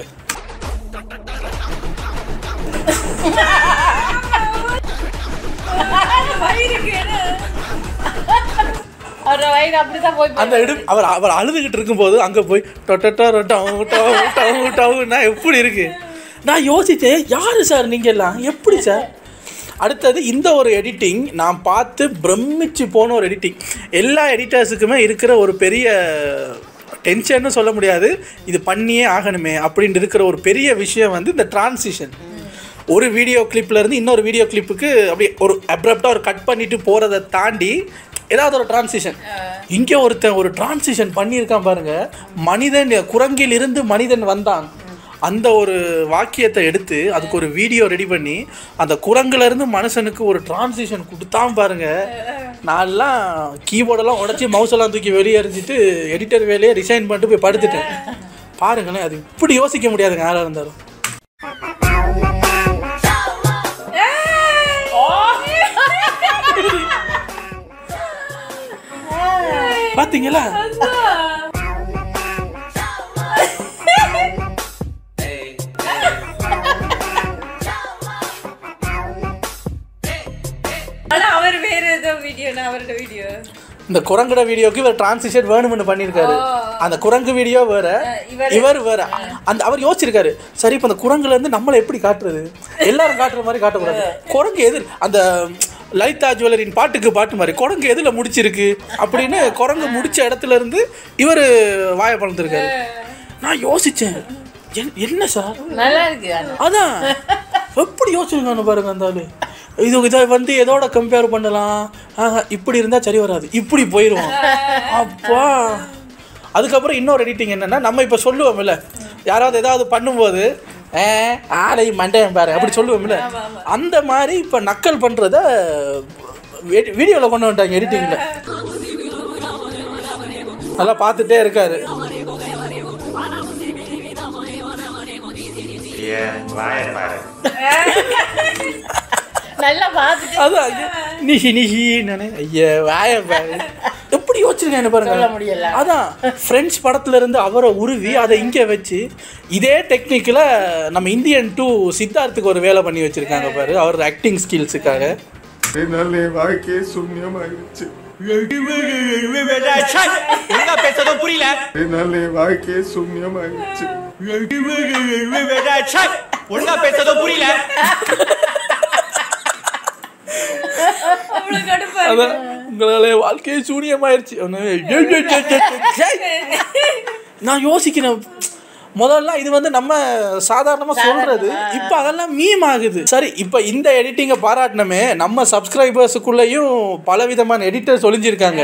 அவரோட வயிறு அப்படிதான் போய் அந்த இடு அவர் அவர் அழுதுகிட்டு இருக்கும்போது அங்கே போய் டொட்டோ டவு டவு டவு டவுன்னா எப்படி இருக்கு நான் யோசித்தேன் யாரு சார் நீங்கள் எல்லாம் எப்படி சார் அடுத்தது இந்த ஒரு எடிட்டிங் நான் பார்த்து பிரமிச்சு போன ஒரு எடிட்டிங் எல்லா எடிட்டர்ஸுக்குமே இருக்கிற ஒரு பெரிய டென்ஷன்னு சொல்ல முடியாது இது பண்ணியே ஆகணுமே அப்படின்னு இருக்கிற ஒரு பெரிய விஷயம் வந்து இந்த டிரான்சிஷன் ஒரு வீடியோ கிளிப்ல இருந்து இன்னொரு வீடியோ கிளிப்புக்கு அப்படியே ஒரு அப்ரப்டாக ஒரு கட் பண்ணிட்டு போகிறத தாண்டி ஏதாவது ஒரு டிரான்சிஷன் இங்கே ஒருத்தன் ஒரு டிரான்சிஷன் பண்ணியிருக்கான் பாருங்க மனிதன் குரங்கில் இருந்து மனிதன் வந்தான் அந்த ஒரு வாக்கியத்தை எடுத்து அதுக்கு ஒரு வீடியோ ரெடி பண்ணி அந்த குரங்குல இருந்து மனுஷனுக்கு ஒரு டிரான்சிஷன் கொடுத்தான் பாருங்க நான்லாம் கீபோர்டெல்லாம் உடச்சி மவுஸ் எல்லாம் தூக்கி வெளியே எறிஞ்சிட்டு எடிட்டர் வேலையை ரிசைன் பண்ணிட்டு போய் படுத்துட்டேன் பாருங்களேன் அது இப்படி யோசிக்க முடியாதுங்க யாராக இருந்தாலும் பாத்தீங்களா ஆனா அவர் வேற ஏதோ வீடியோ நான் அவரோட வீடியோ இந்த குரங்கட வீடியோக்கு இவர் டிரான்சிஷன் வேணும்னு பண்ணியிருக்காரு அந்த குரங்கு வீடியோ வேற இவர் வேற அந்த அவர் யோசிச்சிருக்காரு சரி இப்போ அந்த குரங்குல இருந்து நம்மளை எப்படி காட்டுறது எல்லாரும் காட்டுற மாதிரி காட்டக்கூடாது குரங்கு எதிர் அந்த லலிதா ஜுவல்லரின் பாட்டுக்கு பாட்டு மாதிரி குரங்கு எதுல முடிச்சிருக்கு அப்படின்னு குரங்கு முடிச்ச இடத்துல இருந்து இவர் வாயை பழந்திருக்காரு நான் யோசிச்சேன் என்- என்ன சார் நல்லா இருக்கு ஆனா. அதான் எப்படி யோசிச்சுருக்கானு பாருங்க அந்த ஆளு இது இதை வந்து எதோட கம்பேர் பண்ணலாம் ஆஹா, இப்படி இருந்தால் சரி வராது இப்படி போயிடுவோம் அப்பா அதுக்கப்புறம் இன்னொரு எடிட்டிங் என்னன்னா நம்ம இப்போ சொல்லுவோம்ல யாராவது ஏதாவது பண்ணும்போது ஏ ஆளை மண்டையன் பாரு அப்படி சொல்லுவோம்ல அந்த மாதிரி இப்போ நக்கல் பண்ணுறத வீடியோவில் கொண்டு வந்துட்டாங்க எடிட்டிங்கில் நல்லா பார்த்துட்டே இருக்காரு நல்லா பார்த்துட்டு அதான் நிஷி நிஷி நானே ஐயா வாய பாரு எப்படி யோசிச்சிருக்கேன் பாருங்க சொல்ல முடியல. அதான் ஃப்ரெண்ட்ஸ் படத்துல இருந்து அவரை உருவி அதை இங்கே வச்சு இதே டெக்னிக்கில் நம்ம இந்தியன் டூ சித்தார்த்துக்கு ஒரு வேலை பண்ணி வச்சிருக்காங்க பாரு அவர் ஆக்டிங் ஸ்கில்ஸுக்காக என்னால என் வாழ்க்கையே சூன்யமாயிருச்சு ஒழுங்கா பேசுறதும் புரியல என்னால என் வாழ்க்கையே சூன்யமாயிருச்சு ஒழுங்கா பேசுறதும் புரியல அவ்வளவு கடுப்பா அதான் உங்களால வாழ்க்கையே சூனியமாயிருச்சு ஒண்ணு, ஐயோ, ஐயோ, ஐயோ, ஐயோ, ஐயோ. நான் யோசிக்கிறேன் முதல்ல இது வந்து நம்ம சாதாரணமா சொல்றது இப்போ அதெல்லாம் மீம் ஆகுது சரி இப்போ இந்த எடிட்டிங்கை பாராட்டினமே நம்ம சப்ஸ்கிரைபர்ஸுக்குள்ளேயும் பலவிதமான எடிட்டர்ஸ் ஒளிஞ்சிருக்காங்க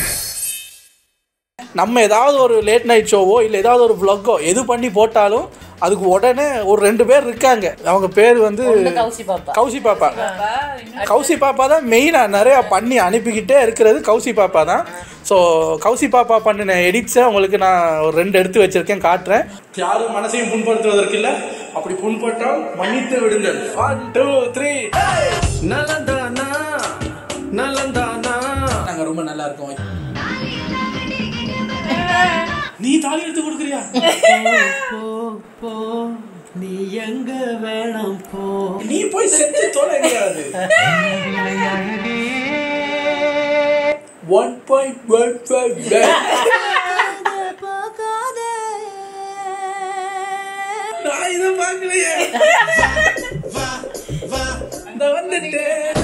நம்ம ஏதாவது ஒரு லேட் நைட் ஷோவோ இல்லை ஏதாவது ஒரு vlog-ஓ எது பண்ணி போட்டாலும் அதுக்கு உடனே ஒரு ரெண்டு பேர் இருக்காங்க அவங்க பேர் வந்து கௌசி பாப்பா கௌசி பாப்பா கௌசி பாப்பா தான் மெயினாக நிறையா பண்ணி அனுப்பிக்கிட்டே இருக்கிறது கௌசி பாப்பா தான் ஸோ கௌசி பாப்பா பண்ணின எடிட்ஸை உங்களுக்கு நான் ஒரு ரெண்டு எடுத்து வச்சிருக்கேன் காட்டுறேன் யாரும் மனசையும் புண்படுத்துவதற்கு இல்லை அப்படி புண்பட்டால் மன்னித்து விடுங்கள் ஒன் டூ த்ரீ நலந்தானா நலந்தானா நாங்கள் ரொம்ப நல்லா இருக்கோம் நீ தாலி எடுத்து கொடுக்குறியா நீ எங்க வேணாம் போ நீ போய் செத்து தொலைங்காது ஒன் பாயிண்ட் ஒன் ஃபைவ் நான் இதை பார்க்கலையே இந்த வந்துட்டேன்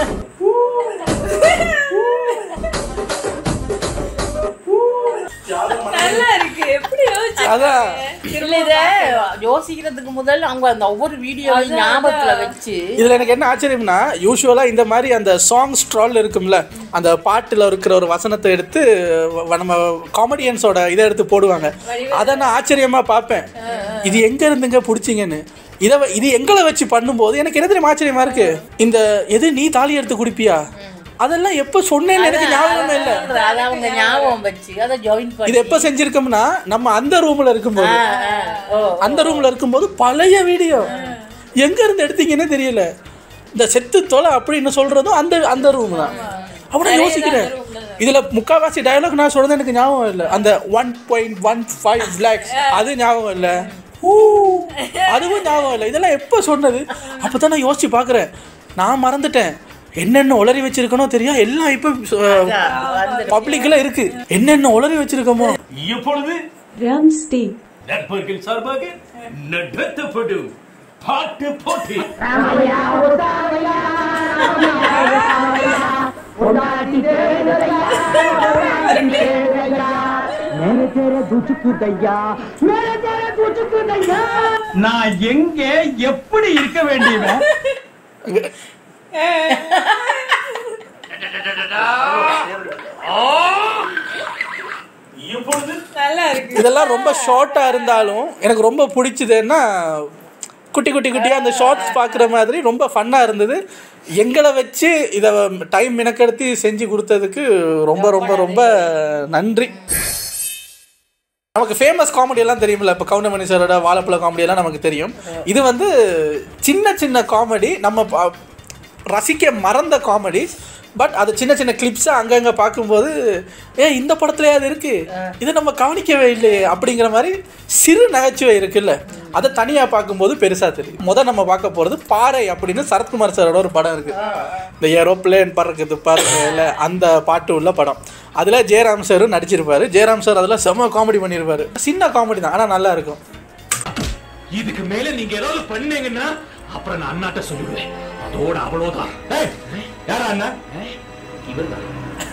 நல்லா இருக்கு எப்படி யோசிச்சு அதான் இல்ல இத யோசிக்கிறதுக்கு முதல்ல அவங்க அந்த ஒவ்வொரு வீடியோ ஞாபகத்துல வச்சு இதுல எனக்கு என்ன ஆச்சரியம்னா யூஸ்வலா இந்த மாதிரி அந்த சாங் ஸ்ட்ரால் இருக்கும்ல அந்த பாட்டுல இருக்கிற ஒரு வசனத்தை எடுத்து வ- நம்ம காமெடியன்ஸோட இதை எடுத்து போடுவாங்க அதை நான் ஆச்சரியமா பார்ப்பேன் இது எங்க இருந்துங்க பிடிச்சிங்கன்னு இதை வ- இது எங்களை வச்சு பண்ணும்போது எனக்கு என்ன தெரியுமா ஆச்சரியமா இருக்கு இந்த எது நீ தாலி எடுத்து குடிப்பியா அதெல்லாம் எப்போ சொன்னேன்னு எனக்கு ஞாபகமே இல்லை அதை அவங்க ஞாபகம் வச்சு அதை ஜாயின் இது பண்ணி எப்போ செஞ்சிருக்கோம்னா நம்ம அந்த ரூம்ல இருக்கும்போது ஓ அந்த ரூம்ல இருக்கும்போது பழைய வீடியோ எங்க இருந்து எடுத்தீங்கன்னே தெரியல இந்த செத்து தொலை அப்படின்னு சொல்றதும் அந்த அந்த ரூம் தான் அவனை யோசிக்கிறேன் இதுல முக்காவாசி டயலாக் நான் சொல்றது எனக்கு ஞாபகம் இல்லை அந்த one point one five lakhs அது ஞாபகம் இல்லை ஊ அதுவும் ஞாபகம் இல்லை இதெல்லாம் எப்போ சொன்னது அப்போ தான் நான் யோசிச்சு பார்க்குறேன் நான் மறந்துட்டேன் என்னென்ன உளறி வச்சிருக்கனோ தெரியும் எல்லாம் இப்போ பப்ளிக்கில் இருக்கு என்னென்ன உளறி வச்சிருக்கோமோ இப்பொழுது Ramstein. நட்பர்கள் சார்பாக நடத்தப்படும் பாட்டு போட்டி நான் எங்க எப்படி இருக்க வேண்டியவன் இப்பொழுது நல்லா இருக்கு இதெல்லாம் ரொம்ப ஷார்ட்டாக இருந்தாலும் எனக்கு ரொம்ப பிடிச்சதுன்னா குட்டி குட்டி குட்டியாக அந்த ஷார்ட்ஸ் பார்க்குற மாதிரி ரொம்ப ஃபன்னாக இருந்தது எங்களை வச்சு இதை டைம் மினக்கெடுத்து செஞ்சு கொடுத்ததுக்கு ரொம்ப ரொம்ப ரொம்ப நன்றி நமக்கு ஃபேமஸ் காமெடி எல்லாம் தெரியுமில்ல இப்போ கவுண்டமணி சாரோட வாழைப்பழ காமெடி எல்லாம் நமக்கு தெரியும் இது வந்து சின்ன சின்ன காமெடி நம்ம பா- ரசிக்க மறந்த காமெடி பட் அது சின்ன சின்ன கிளிப்ஸாக அங்கங்கே பார்க்கும்போது ஏ இந்த படத்துலயே அது இருக்கு இது நம்ம கவனிக்கவே இல்லையே அப்படிங்கிற மாதிரி சிறு நகைச்சுவை இருக்குல்ல அதை தனியாக பார்க்கும்போது பெருசாக தெரியும் முத நம்ம பார்க்க போகிறது பாறை அப்படின்னு சரத்குமார் சாரோட ஒரு படம் இருக்கு இந்த ஏரோப்ளேன் பறக்குது பாருங்க அந்த பாட்டு உள்ள படம் அதில் ஜெயராம் சாரும் நடிச்சிருப்பாரு ஜெயராம் சார் அதில் செம்ம காமெடி பண்ணியிருப்பாரு சின்ன காமெடி தான் ஆனால் நல்லா இருக்கும் இதுக்கு மேல நீங்க ஏதாவது பண்ணீங்கன்னா அப்புறம் நான் அண்ணாட்ட சொல்லிடுவேன் அதோட அவ்வளவுதான் ஏய், யாரா அண்ணா இவர்தான்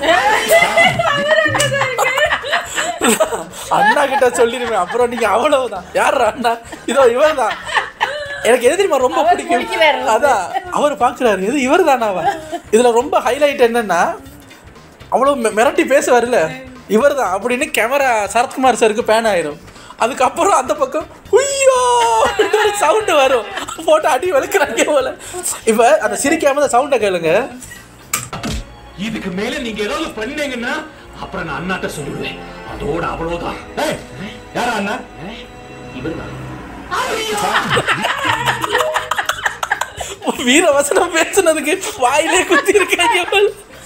அண்ணா கிட்ட சொல்லிடுவேன் அப்புறம் நீங்க அவ்வளவுதான் யார் அண்ணா இதோ இவர் தான் எனக்கு எது தெரியுமா ரொம்ப பிடிக்கும் அதான் அவர் பாக்குறாரு இது இவர் தானாவா இதுல ரொம்ப ஹைலைட் என்னன்னா அவ்வளோ மி- மிரட்டி பேசுவார்ல இவர் தான் அப்படின்னு கேமரா சரத்குமார் சாருக்கு பேன் ஆயிரும் அதுக்கப்புறம் அந்த பக்கம் உய்யோ ஒரு சவுண்டு வரும் போட்டு அடி வலுக்கிறாங்க போல இப்போ அந்த சிரிக்காம அந்த சவுண்டை கேளுங்க இதுக்கு மேல நீங்க ஏதாவது பண்ணீங்கன்னா அப்புறம் நான் அண்ணாட்ட சொல்லிடுவேன் அதோட அவ்வளவுதான் ஏய், யாரா அண்ணா இவர்தான் வீரவசனம் பேசுனதுக்கு வாயிலே குத்தி இருக்காங்க போல.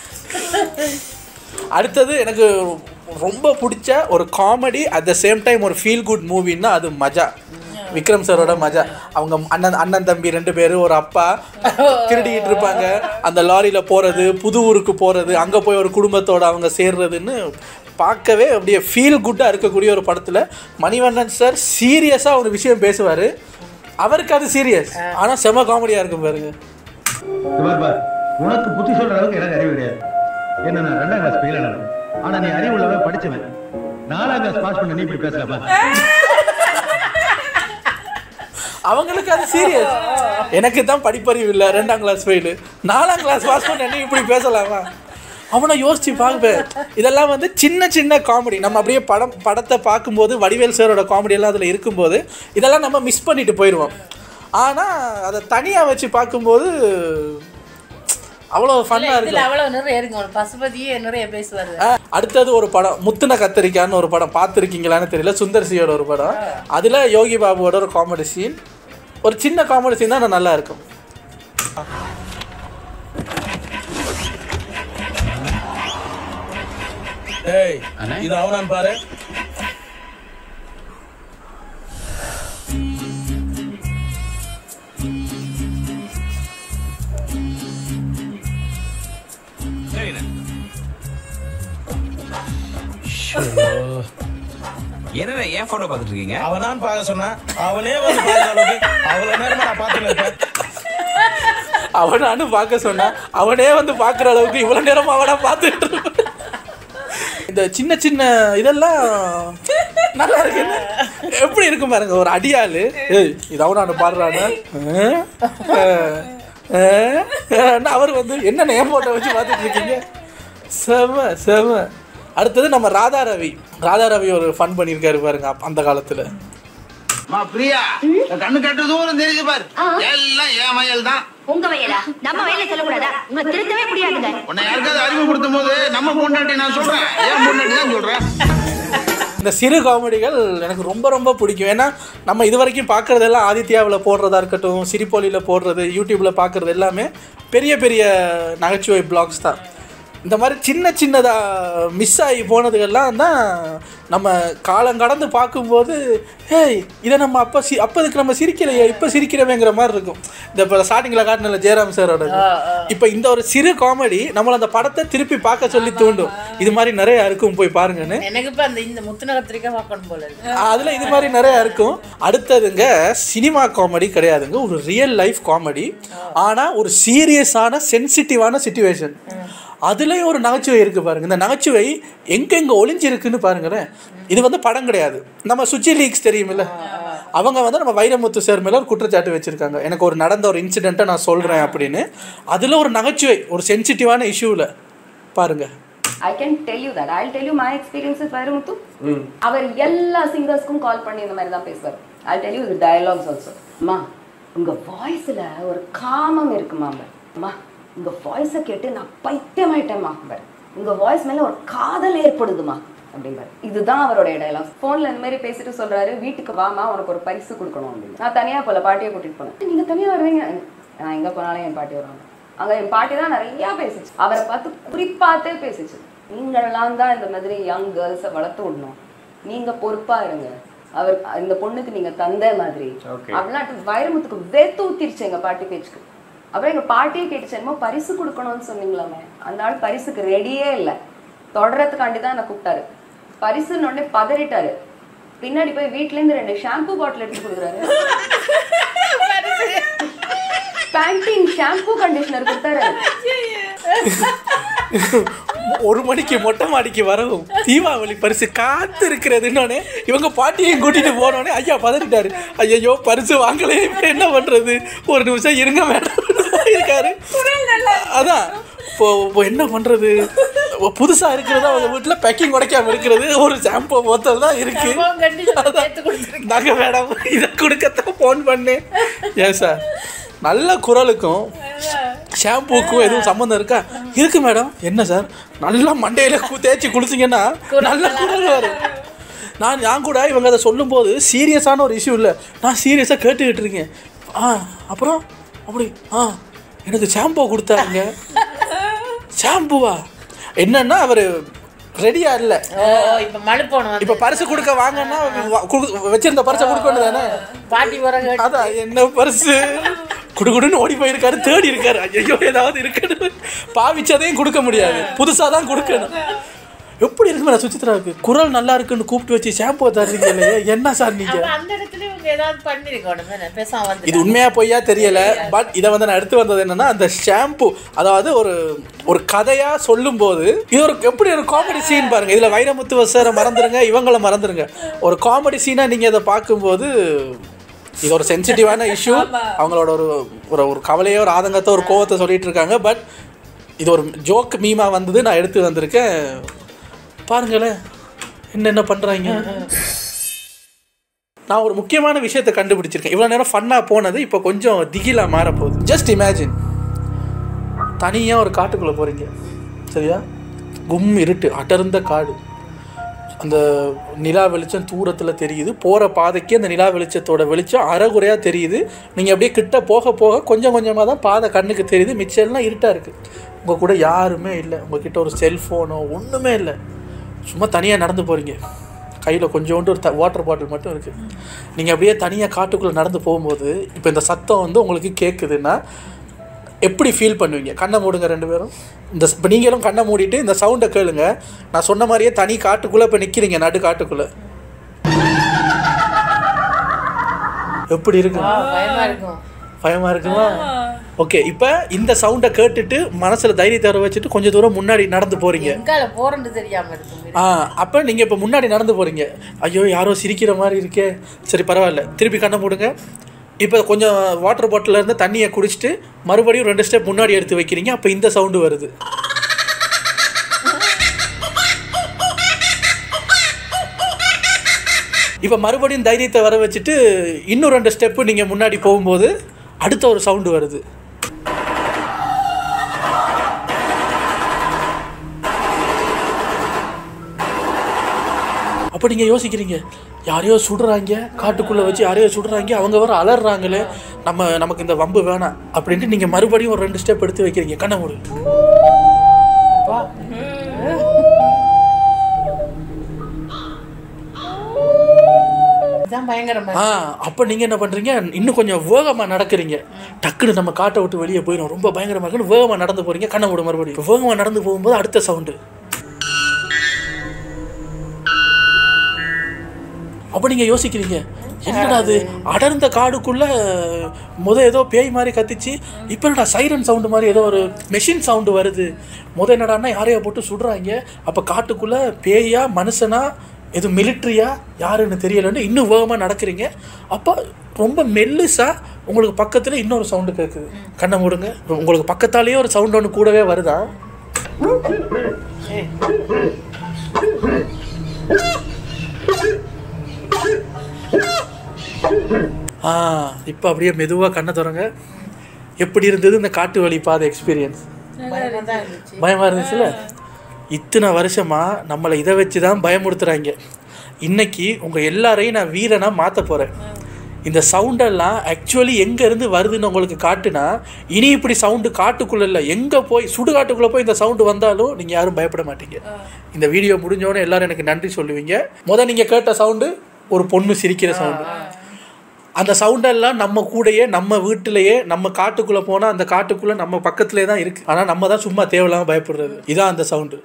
அடுத்தது எனக்கு ரொம்ப பிடிச்ச ஒரு comedy at the same time ஒரு ஃபீல் குட் மூவின்னா அது மஜா விக்ரம் சாரோட மஜா அவங்க அண்ணன் அண்ணன் தம்பி ரெண்டு பேரும் ஒரு அப்பா திருடிட்டு இருப்பாங்க அந்த லாரியில் போகிறது புது ஊருக்கு போகிறது அங்கே போய் ஒரு குடும்பத்தோட அவங்க சேர்றதுன்னு பார்க்கவே அப்படியே ஃபீல் குட்டாக இருக்கக்கூடிய ஒரு படத்தில் மணிவண்ணன் சார் சீரியஸாக ஒரு விஷயம் பேசுவார் அவருக்கு அது சீரியஸ் ஆனால் செம காமெடியாக இருக்கும் பாருங்க பார் பார் உனக்கு புத்தி சொல்ற அளவுக்கு எனக்கு அறிவு கிடையாது என்ன நான் ரெண்டாம் கிளாஸ் ஃபெயில் ஆனவன் ஆனா நீ அறிவு உள்ளவன் படிச்சவன் நாலாம் கிளாஸ் பாஸ் பண்ண நீ இப்படி பேசலாமா அவங்களுக்கு அது சீரியஸ் எனக்கு தான் படிப்பறிவு இல்லை ரெண்டாம் கிளாஸ் ஃபெயிலு நாலாம் கிளாஸ் பாஸ் பண்ண என்ன இப்படி பேசலாமா அவனை யோசிச்சு பார்ப்பேன் இதெல்லாம் வந்து சின்ன சின்ன காமெடி நம்ம அப்படியே படம் படத்தை பார்க்கும்போது வடிவேல் சாரோட காமெடி எல்லாம் அதில் இருக்கும்போது இதெல்லாம் நம்ம மிஸ் பண்ணிட்டு போயிடுவோம் ஆனால் அதை தனியாக வச்சு பார்க்கும்போது அவ்வளோ ஃபன்னாக இருக்கும் இதுல அவ்வளவு நிறைய இருக்கு ஒரு பசுபதியே நிறைய பேசுவாரு ஆ, அடுத்தது ஒரு படம் முத்துன கத்தரிக்கான்னு ஒரு படம் பார்த்துருக்கீங்களான்னு தெரியல சுந்தர் சியோட ஒரு படம் அதில் யோகி பாபுவோட ஒரு காமெடி சீன் ஒரு சின்ன காமெடி சீன் தான் நல்லா இருக்கும் ஏய் இது அவனான்னு பாரு என்ன ஏன் போட்டோ பார்த்துட்டு இருக்கீங்க அவனான்னு பார்க்க சொன்னா அவனே வந்து பார்க்குற அளவுக்கு அவ்வளோ நேரமா நான் பார்த்துட்டு இருப்பேன் அவனான்னு பார்க்க சொன்னா அவனே வந்து பார்க்குற அளவுக்கு இவ்வளோ நேரம் அவனா பார்த்துட்டு இருப்பான். இந்த சின்ன சின்ன இதெல்லாம் நல்லா இருக்கு என்ன? எப்படி இருக்கும் பாருங்க ஒரு அடியாளு ஏய் இது அவனான்னு பாடுறானு அவர் வந்து என்ன நேம் போட்டோ வச்சு பார்த்துட்டு இருக்கீங்க செம செம அடுத்தது நம்ம ராதா ரவி ராதா ரவி ஒரு ஃபன் பண்ணியிருக்காரு பாருங்க அப்ப- அந்த காலத்துல மா பிரியா கண்ணு கட்டு தூரம் தெரியுது பாரு எல்லாம் என் வயல் தான் உங்க வயலா நம்ம வயல சொல்லக்கூடாதா உங்களை திருத்தவே முடியாதுங்க உன்னை யாருக்காவது அறிமுகப்படுத்தும் போது நம்ம பொண்டாட்டி நான் சொல்றேன் ஏன் பொண்டாட்டி தான் சொல்றேன் இந்த சிறு காமெடிகள் எனக்கு ரொம்ப ரொம்ப பிடிக்கும் ஏன்னா நம்ம இது வரைக்கும் பார்க்குறதெல்லாம் ஆதித்யாவில் போடுறதா இருக்கட்டும் சிரிப்பொலியில் போடுறது யூடியூப்பில் பார்க்குறது எல்லாமே பெரிய பெரிய நகைச்சுவை பிளாக்ஸ் தான் இந்த மாதிரி சின்ன சின்னதாக மிஸ் ஆகி போனதுகள்லாம் தான் நம்ம காலம் கடந்து பார்க்கும்போது ஏய் இதை நம்ம அப்போ சி அப்போதுக்கு நம்ம சிரிக்கலையே இப்போ சிரிக்கிறவேங்கிற மாதிரி இருக்கும் இந்த இப்போ ஸ்டார்டிங்கில் காட்டினல ஜெயராம் சாரோட இப்போ இந்த ஒரு சிறு காமெடி நம்மளை அந்த படத்தை திருப்பி பார்க்க சொல்லி தூண்டும் இது மாதிரி நிறைய இருக்கும் போய் பாருங்கன்னு எனக்கு இப்ப அந்த இந்த முத்துன கத்திரிக்காய் பார்க்கணும் போல இருக்கு அதில் இது மாதிரி நிறைய இருக்கும் அடுத்ததுங்க சினிமா காமெடி கிடையாதுங்க ஒரு ரியல் லைஃப் காமெடி ஆனால் ஒரு சீரியஸான சென்சிட்டிவான சுச்சுவேஷன் அதுலேயும் ஒரு நகைச்சுவை இருக்குது பாருங்க இந்த நகைச்சுவை எங்கெங்கே ஒளிஞ்சிருக்குன்னு பாருங்களேன் இது வந்து படம் கிடையாது நம்ம சுச்சி லீக்ஸ் தெரியுமில்ல அவங்க வந்து நம்ம வைரமுத்து சார் மேலே ஒரு குற்றச்சாட்டு வச்சுருக்காங்க எனக்கு ஒரு நடந்த ஒரு இன்சிடெண்ட்டை நான் சொல்கிறேன் அப்படின்னு அதில் ஒரு நகைச்சுவை ஒரு சென்சிட்டிவான இஷ்யூவில் பாருங்க I can tell you that I tell you my experience with Vairamuthu அவர் எல்லா சிங்கர்ஸ்க்கும் கால் பண்ணி இந்த மாதிரி தான் பேசுவார் I tell you dialogues also அம்மா உங்க வாய்ஸ்ல ஒரு காமம் இருக்குமா அம்மா உங்க வாய்ஸை கேட்டு நான் பைத்தியமாயிட்டேம்மா பாரு உங்க வாய்ஸ் மேல ஒரு காதல் ஏற்படுதுமா அப்படிம்பாரு இதுதான் அவருடைய டயலாக்ஸ் ஃபோன்ல இந்த மாதிரி பேசிட்டு சொல்றாரு வீட்டுக்கு வாமா உனக்கு ஒரு பரிசு கொடுக்கணும் அப்படின்னு நான் தனியா போல பாட்டியை கூட்டிட்டு போனேன் நீங்க தனியா வருவீங்க நான் எங்க போனாலும் என் பாட்டி வருவாங்க அங்க என் பாட்டி தான் நிறைய பேசிச்சு அவரை பார்த்து குறிப்பாத்தே பேசிச்சு நீங்களெல்லாம் தான் இந்த மாதிரி யங் கேர்ள்ஸை வளர்த்து விடணும் நீங்க பொறுப்பா இருங்க அவர் இந்த பொண்ணுக்கு நீங்க தந்த மாதிரி அப்படிலாம் வைரமுத்துக்கு வெத்து ஊத்திருச்சு எங்க பாட்டி பேச்சுக்கு அப்புறம் எங்க பாட்டியே கேட்டுச்சு என்னமோ பரிசு கொடுக்கணும்னு சொன்னீங்களாமே அந்த ஆள் பரிசுக்கு ரெடியே இல்லை தொடரத்துக்காண்டி தான் என்னை கூப்பிட்டாரு பரிசுன்னு உடனே பதறிட்டாரு பின்னாடி போய் வீட்ல இருந்து ரெண்டு ஷாம்பு பாட்டில் எடுத்து கொடுக்குறாரு பேண்டின் ஷாம்பு கண்டிஷனர் கொடுத்தாரு ஒரு மணிக்கு மொட்டை மாடிக்கு வரவும் தீபாவளி பரிசு காத்து இருக்கிறதுன்னு இவங்க பாட்டியையும் கூட்டிட்டு போனோடனே ஐயா பதறிட்டாரு ஐயோ பரிசு வாங்கலே இப்ப என்ன பண்றது ஒரு நிமிஷம் இருங்க மேடம் இருக்காரு அதான் இப்போ இப்போ என்ன பண்றது புதுசா இருக்கிறது அவங்க வீட்டுல பேக்கிங் உடைக்காம இருக்கிறது ஒரு ஷாம்பு போத்தல் தான் இருக்கு அதான், நாங்க மேடம் இதை கொடுக்கத்தான் ஃபோன் பண்ணேன் ஏன் சார் நல்ல குரலுக்கும் ஷாம்புக்கும் எதுவும் சம்மந்தம் இருக்கா இருக்கு மேடம் என்ன சார் நல்லா மண்டையில கு- தேய்ச்சி குளிச்சிங்கன்னா நல்ல குரல் வரும் நான் நான் கூட இவங்க அதை சொல்லும்போது சீரியஸான ஒரு இஷ்யூ இல்லை நான் சீரியஸாக கேட்டுக்கிட்டு இருக்கேன் ஆ அப்புறம் அப்படி ஆ எனக்கு ஷாம்பு கொடுத்தாருங்க ஷாம்புவா என்னன்னா அவர் ரெடியா இல்லை ஓ இப்ப மழுப்போணும் இப்போ பரிசு கொடுக்க வாங்கன்னா வ- குடு- வச்சிருந்த பரிசை கொடுக்க வேண்டியதானே பாட்டி வர அதான் என்ன பரிசு குடுகுடுன்னு ஓடி போயிருக்காரு தேடி இருக்காரு ஐயோ ஏதாவது இருக்குன்னு பாவிச்சதையும் கொடுக்க முடியாது புதுசா தான் கொடுக்கணும் எப்படி இருக்கு மேடம் சுச்சித்ராவுக்கு குரல் நல்லா இருக்குன்னு கூப்பிட்டு வச்சு ஷாம்பு தர்றீங்களே என்ன சார் நீங்க அப்ப அந்த இடத்துல இவங்க ஏதாவது பண்ணிருக்கணும் தானே பேசாம வந்து இது உண்மையா பொய்யா தெரியல பட் இதை வந்து நான் எடுத்து வந்தது என்னன்னா அந்த ஷாம்பு அதாவது ஒரு ஒரு கதையா சொல்லும்போது இது ஒரு எப்படி ஒரு காமெடி சீன் பாருங்க இதுல வைரமுத்து சாரை மறந்துருங்க இவங்கள மறந்துருங்க ஒரு காமெடி சீனா நீங்க இதை பார்க்கும்போது இது ஒரு சென்சிட்டிவான இஷ்யூ அவங்களோட ஒரு ஒரு ஒரு கவலையோ ஒரு ஆதங்கத்தை ஒரு கோவத்தை சொல்லிட்டு இருக்காங்க பட் இது ஒரு ஜோக் மீமா வந்தது நான் எடுத்து வந்திருக்கேன் பாருங்களேன் என்னென்ன பண்றாங்க நான் ஒரு முக்கியமான விஷயத்தை கண்டுபிடிச்சிருக்கேன் இவ்வளோ நேரம் ஃபன்னாக போனது இப்போ கொஞ்சம் திகிலாக மாறப்போகுது ஜஸ்ட் இமேஜின் தனியாக ஒரு காட்டுக்குள்ளே போகிறீங்க சரியா கும் இருட்டு அடர்ந்த காடு அந்த நிலா வெளிச்சம் தூரத்தில் தெரியுது போகிற பாதைக்கு அந்த நிலா வெளிச்சத்தோட வெளிச்சம் அறகுறையாக தெரியுது நீங்கள் அப்படியே கிட்ட போக போக கொஞ்சம் கொஞ்சமாக தான் பாதை கண்ணுக்கு தெரியுது மிச்சம் எல்லாம் இருட்டாக இருக்குது உங்கள் கூட யாருமே இல்லை உங்ககிட்ட ஒரு செல்ஃபோனோ ஒன்றுமே இல்லை சும்மா தனியாக நடந்து போகிறீங்க கையில் கொஞ்சோண்டு ஒரு த வாட்டர் பாட்டில் மட்டும் இருக்குது நீங்கள் அப்படியே தனியாக காட்டுக்குள்ளே நடந்து போகும்போது இப்போ இந்த சத்தம் வந்து உங்களுக்கு கேட்குதுன்னா எப்படி ஃபீல் பண்ணுவீங்க கண்ணை மூடுங்க ரெண்டு பேரும் இந்த இப்போ நீங்களும் கண்ணை மூடிட்டு இந்த சவுண்டை கேளுங்க நான் சொன்ன மாதிரியே தனி காட்டுக்குள்ளே இப்போ நிற்கிறீங்க நடு காட்டுக்குள்ளே எப்படி இருக்கு பயமா இருக்கும் பயமா இருக்குமா ஓகே இப்போ இந்த சவுண்டை கேட்டுட்டு மனசில் தைரியத்தை வர வச்சுட்டு கொஞ்சம் தூரம் முன்னாடி நடந்து போகிறீங்க எங்கால போறேன்னு தெரியாம இருக்கும் ஆ அப்போ நீங்கள் இப்போ முன்னாடி நடந்து போகிறீங்க ஐயோ யாரோ சிரிக்கிற மாதிரி இருக்கே சரி பரவாயில்ல திருப்பி கண்ணை மூடுங்க இப்போ கொஞ்சம் வாட்டர் பாட்டிலில் இருந்து தண்ணியை குடிச்சிட்டு மறுபடியும் ரெண்டு ஸ்டெப் முன்னாடி எடுத்து வைக்கிறீங்க அப்போ இந்த சவுண்டு வருது இப்போ மறுபடியும் தைரியத்தை வர வச்சுட்டு இன்னும் ரெண்டு ஸ்டெப்பு நீங்கள் முன்னாடி போகும்போது அடுத்த ஒரு சவுண்டு வருது அப்போ அப்போ நீங்கள் யோசிக்கிறீங்க யாரையோ சுடுறாங்க காட்டுக்குள்ளே வச்சு யாரையோ சுடுறாங்க அவங்க வர அலறாங்களே நம்ம நமக்கு இந்த வம்பு வேணாம் அப்படின்ட்டு நீங்கள் மறுபடியும் ஒரு ரெண்டு ஸ்டெப் எடுத்து வைக்கிறீங்க கண்ணை மூடு இதுதான் பயங்கரமா ஆ அப்போ நீங்கள் என்ன பண்ணுறீங்க இன்னும் கொஞ்சம் வேகமாக நடக்கிறீங்க டக்குன்னு நம்ம காட்டை விட்டு வெளியே போயிடும் ரொம்ப பயங்கரமாக இருக்குன்னு வேகமாக நடந்து போகிறீங்க கண்ணை மூடு மறுபடியும் இப்போ வேகமாக நடந்து போகும்போது அடுத்த சவுண்டு அப்போ நீங்கள் யோசிக்கிறீங்க என்னடா அது அடர்ந்த காடுக்குள்ள முத ஏதோ பேய் மாதிரி கத்திச்சு இப்போ என்னடா சைரன் சவுண்டு மாதிரி ஏதோ ஒரு மெஷின் சவுண்டு வருது முத என்னடான்னா யாரையோ போட்டு சுடுறாங்க அப்போ காட்டுக்குள்ள பேயா மனுஷனா எது மிலிட்ரியா யாருன்னு தெரியலன்னு இன்னும் வேகமாக நடக்கிறீங்க அப்போ ரொம்ப மெல்லுசா உங்களுக்கு பக்கத்தில் இன்னொரு சவுண்டு கேட்குது கண்ணை மூடுங்க உங்களுக்கு பக்கத்தாலேயே ஒரு சவுண்ட் ஒன்று கூடவே வருதா ஆ இப்போ அப்படியே மெதுவாக கண்ணை திறங்க எப்படி இருந்தது இந்த காட்டு வழி பாதை எக்ஸ்பீரியன்ஸ் பயமா தான் இருந்துச்சு பயமாக இருந்துச்சுல்ல இத்தனை வருஷமா நம்மளை இதை வச்சு தான் பயமுறுத்துறாங்க இன்னைக்கு உங்கள் எல்லாரையும் நான் வீரனாக மாற்ற போகிறேன் இந்த சவுண்டெல்லாம் ஆக்சுவலி எங்கேருந்து வருதுன்னு உங்களுக்கு காட்டுனா இனி இப்படி சவுண்டு காட்டுக்குள்ளே இல்லை எங்கே போய் சுடுகாட்டுக்குள்ளே போய் இந்த சவுண்டு வந்தாலும் நீங்கள் யாரும் பயப்பட மாட்டீங்க இந்த வீடியோ முடிஞ்சோடனே எல்லாரும் எனக்கு நன்றி சொல்லுவீங்க முத நீங்கள் கேட்ட சவுண்டு ஒரு பொண்ணு சிரிக்கிற சவுண்டு அந்த சவுண்டெல்லாம் நம்ம கூடயே நம்ம வீட்டிலேயே நம்ம காட்டுக்குள்ளே போனால் அந்த காட்டுக்குள்ளே நம்ம பக்கத்துலேயே தான் இருக்குது ஆனால் நம்ம தான் சும்மா தேவையில்லாமல் பயப்படுறது இதான் அந்த சவுண்டு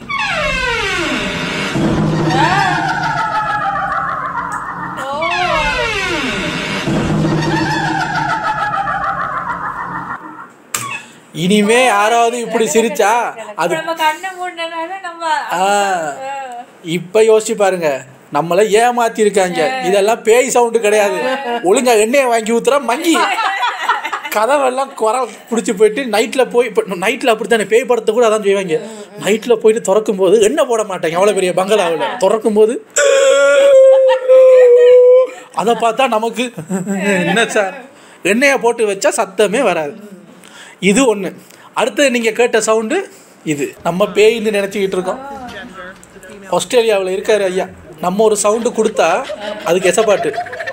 இனிமே யாராவது இப்படி சிரிச்சா அது நம்ம கண்ணை மூடினால நம்ம ஆ இப்போ யோசிச்சு பாருங்க நம்மளை ஏமாத்தி இருக்காங்க இதெல்லாம் பேய் சவுண்டு கிடையாது ஒழுங்கா எண்ணெயை வாங்கி ஊத்துறா மங்கி கதவெல்லாம் குறை பிடிச்சி போயிட்டு நைட்டில் போய் இப்போ நைட்டில் அப்படி தானே பேய் படத்தை கூட அதான் செய்வாங்க நைட்டில் போயிட்டு திறக்கும் போது எண்ணெய் போட மாட்டாங்க அவ்வளோ பெரிய பங்களாவில் திறக்கும் போது அதை பார்த்தா நமக்கு என்ன சார் எண்ணெயை போட்டு வச்சா சத்தமே வராது இது ஒன்று அடுத்தது நீங்கள் கேட்ட சவுண்டு இது நம்ம பேயின்னு நினச்சிக்கிட்டு இருக்கோம் ஆஸ்திரேலியாவில் இருக்காரு ஐயா நம்ம ஒரு சவுண்டு கொடுத்தா அதுக்கு எசப்பாட்டு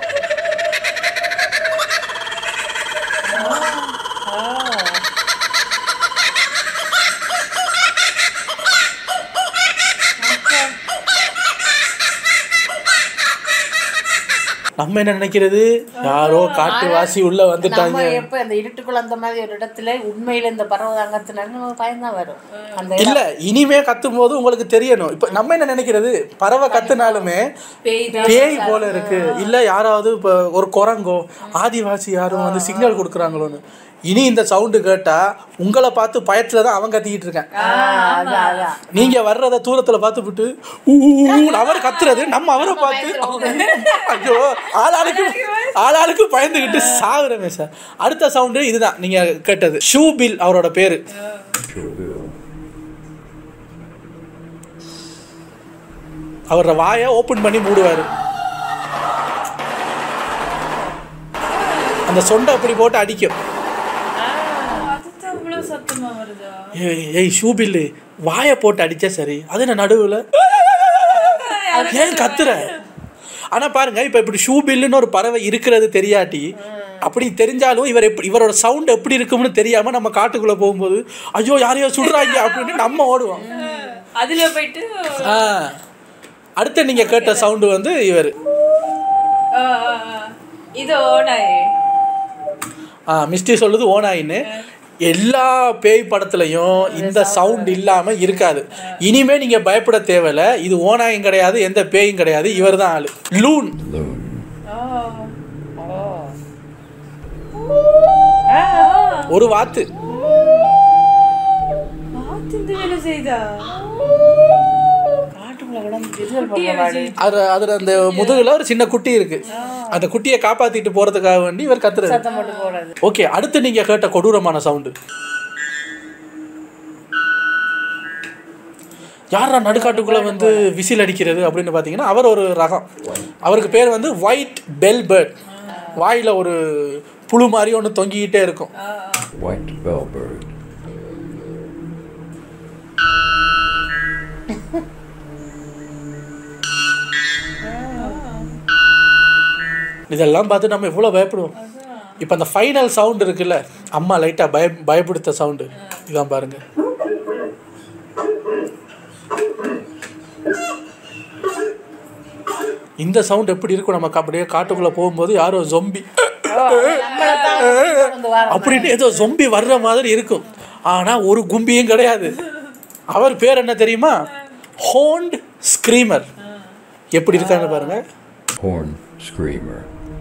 நம்ம என்ன நினைக்கிறது யாரோ காட்டுவாசி உள்ள வந்துட்டாங்க நம்ம எப்ப அந்த இருட்டுக்குள்ள அந்த மாதிரி ஒரு இடத்துல உண்மையில இந்த பறவை அங்கத்தினால நம்ம பயம்தான் வரும் அந்த இல்ல இனிமே கத்தும் போது உங்களுக்கு தெரியணும் இப்ப நம்ம என்ன நினைக்கிறது பறவை கத்துனாலுமே பேய் போல இருக்கு இல்ல யாராவது இப்ப ஒரு குரங்கோ ஆதிவாசி யாரும் வந்து சிக்னல் கொடுக்குறாங்களோன்னு இனி இந்த சவுண்டு கேட்டா உங்களை பார்த்து பயத்துல தான் அவன் கத்திக்கிட்டு இருக்கேன் அதான் அதான் நீங்க வர்றத தூரத்துல பார்த்து விட்டு ஊன்னு அவர் கத்துறது நம்ம அவரை பார்த்து ஐயோ ஆளாளுக்கு ஆளாளுக்கு பயந்துகிட்டு சாகுறமே சார் அடுத்த சவுண்டு இதுதான் நீங்க கேட்டது ஷூ பில் அவரோட பேரு அவரோட வாயை ஓப்பன் பண்ணி மூடுவாரு அந்த சொண்டை அப்படி போட்டு அடிக்கும் அதுதான் இவ்வளவு சத்தமா வருதா ஏய் ஏய் ஷூ பில்லு வாயை போட்டு அடிச்சா சரி அது என்ன நடுவில் ஏன் கத்துற ஆனா பாருங்க இப்ப இப்படி ஷூ பில்லுன்னு ஒரு பறவை இருக்கிறது தெரியாட்டி அப்படி தெரிஞ்சாலும் இவர் எப்படி இவரோட சவுண்ட் எப்படி இருக்கும்னு தெரியாம நம்ம காட்டுக்குள்ள போகும்போது ஐயோ யாரையோ சுடுறாங்க அப்படின்னு நம்ம ஓடுவோம் அதுல போயிட்டு ஆ அடுத்து நீங்க கேட்ட சவுண்டு வந்து இவர் ஆ, ஆ, ஆ. இது ஓனாய் ஆ மிஸ்டி சொல்லுது ஓனாயின்னு எல்லா பேய் படத்துலையும் இந்த சவுண்ட் இல்லாம இருக்காது இனிமே நீங்க பயப்பட தேவையில்ல இது ஓனாயும் கிடையாது எந்த பேயும் கிடையாது இவர் தான் ஆளு லூன் ஒரு வாத்து பார்த்து இந்த வேலை செய்தா காட்டுக்குள்ள விடாம விசுவல் பண்ணுவாடு அது அதுல அந்த முதுகுல ஒரு சின்ன குட்டி இருக்கு அந்த குட்டியை காப்பாத்திட்டு போறதுக்காக வேண்டி இவர் கத்துறது சத்தம் போட்டு போடுறது ஓகே அடுத்து நீங்க கேட்ட கொடூரமான சவுண்டு யாரா நடுக்காட்டுக்குள்ள வந்து விசில் அடிக்கிறது அப்படின்னு பார்த்தீங்கன்னா அவர் ஒரு ரகம் அவருக்கு பேர் வந்து ஒயிட் பெல் பேர்ட் வாயில ஒரு புழு மாதிரி ஒன்று தொங்கிக்கிட்டே இருக்கும் White bellbird. இதெல்லாம் பார்த்து நம்ம எவ்வளோ பயப்படுவோம் இப்போ அந்த ஃபைனல் சவுண்ட் இருக்குல்ல அம்மா லைட்டாக பய பயப்படுத்த சவுண்டு இதான் பாருங்க இந்த சவுண்ட் எப்படி இருக்கும் நமக்கு அப்படியே காட்டுக்குள்ளே போகும்போது யாரோ ஜொம்பி அப்படின்னு ஏதோ ஜொம்பி வர்ற மாதிரி இருக்கும் ஆனால் ஒரு கும்பியும் கிடையாது அவர் பேர் என்ன தெரியுமா ஹோண்ட் ஸ்க்ரீமர் எப்படி இருக்காங்க பாருங்க Horn Screamer.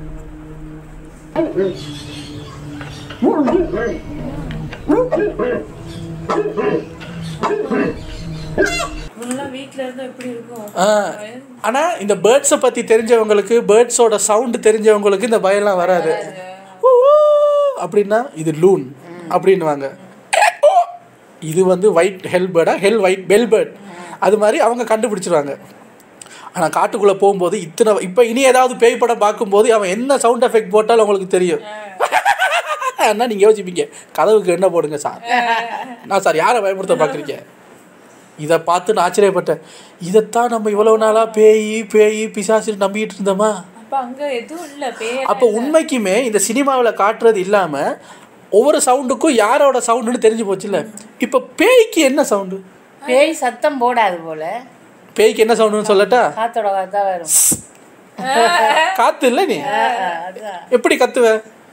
முன்னெல்லாம் வீட்ல இருந்தா எப்படி இருக்கும் ஆ, ஆனா இந்த பேர்ட்ஸை பத்தி தெரிஞ்சவங்களுக்கு பேர்ட்ஸோட சவுண்டு தெரிஞ்சவங்களுக்கு இந்த பயம்லாம் வராது ஊ, அப்படின்னா இது லூன் அப்படின்னுவாங்க இது வந்து ஒயிட் ஹெல் பேர்டா ஹெல் ஒயிட் பெல் பேர்ட் அது மாதிரி அவங்க கண்டுபிடிச்சிருவாங்க ஆனால் காட்டுக்குள்ளே போகும்போது இத்தனை இப்போ இனி ஏதாவது பேய் படம் பார்க்கும்போது அவன் என்ன சவுண்ட் எஃபெக்ட் போட்டாலும் உங்களுக்கு தெரியும் என்ன நீங்கள் யோசிப்பீங்க கதவுக்கு என்ன போடுங்க சார் நான் சார் யாரை பயமுறுத்த பார்க்குறீங்க இதை பார்த்து நான் ஆச்சரியப்பட்டேன் இதைத்தான் நம்ம இவ்வளவு நாளாக பேய் பேய் பிசாசுன்னு நம்பிக்கிட்டு இருந்தோமா அப்ப அங்க எதுவும் இல்ல பேர் அப்போ உண்மைக்குமே இந்த சினிமாவில் காட்டுறது இல்லாமல் ஒவ்வொரு சவுண்டுக்கும் யாரோட சவுண்டுன்னு தெரிஞ்சு போச்சுல்ல இப்போ பேய்க்கு என்ன சவுண்டு பேய் சத்தம் போடாது போல பேய்க்கு என்ன சவுண்டுன்னு சொல்லட்டா காத்தோட காத்தா வரும் காத்து இல்லை நீ ஆ, ஆ, அதுதான் எப்படி கத்துவ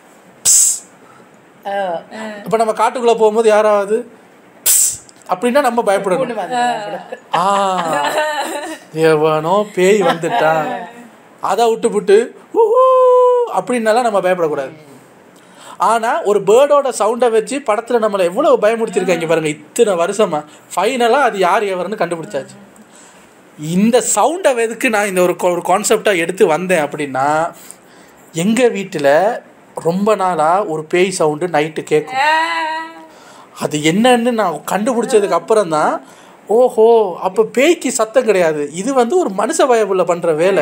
ஆ. இப்போ நம்ம காட்டுக்குள்ளே போகும்போது யாராவது "ப்ஸ்" அப்படின்னா நம்ம பயப்படணும் ஆ எவனோ பேய் வந்துட்டான் அதை விட்டுப்புட்டு "ஊஹூ" அப்படின்னாலாம் நம்ம பயப்படக்கூடாது ஆனால் ஒரு பேர்டோட சவுண்டை வச்சு படத்தில் நம்மளை எவ்வளோ பயமுறுத்திருக்காங்க பாருங்க இத்தனை வருஷமா ஃபைனலாக அது யார் எவருன்னு கண்டுபிடிச்சாச்சு இந்த சவுண்டை எதுக்கு நான் இந்த ஒரு co- ஒரு கான்செப்டாக எடுத்து வந்தேன் அப்படின்னா எங்கள் வீட்டில் ரொம்ப நாளாக ஒரு பேய் சவுண்டு நைட்டு கேட்கும் அது என்னன்னு நான் கண்டுபிடிச்சதுக்கு அப்புறம் தான் ஓஹோ அப்போ பேய்க்கு சத்தம் கிடையாது இது வந்து ஒரு மனுஷ பயபுள்ள பண்ணுற வேலை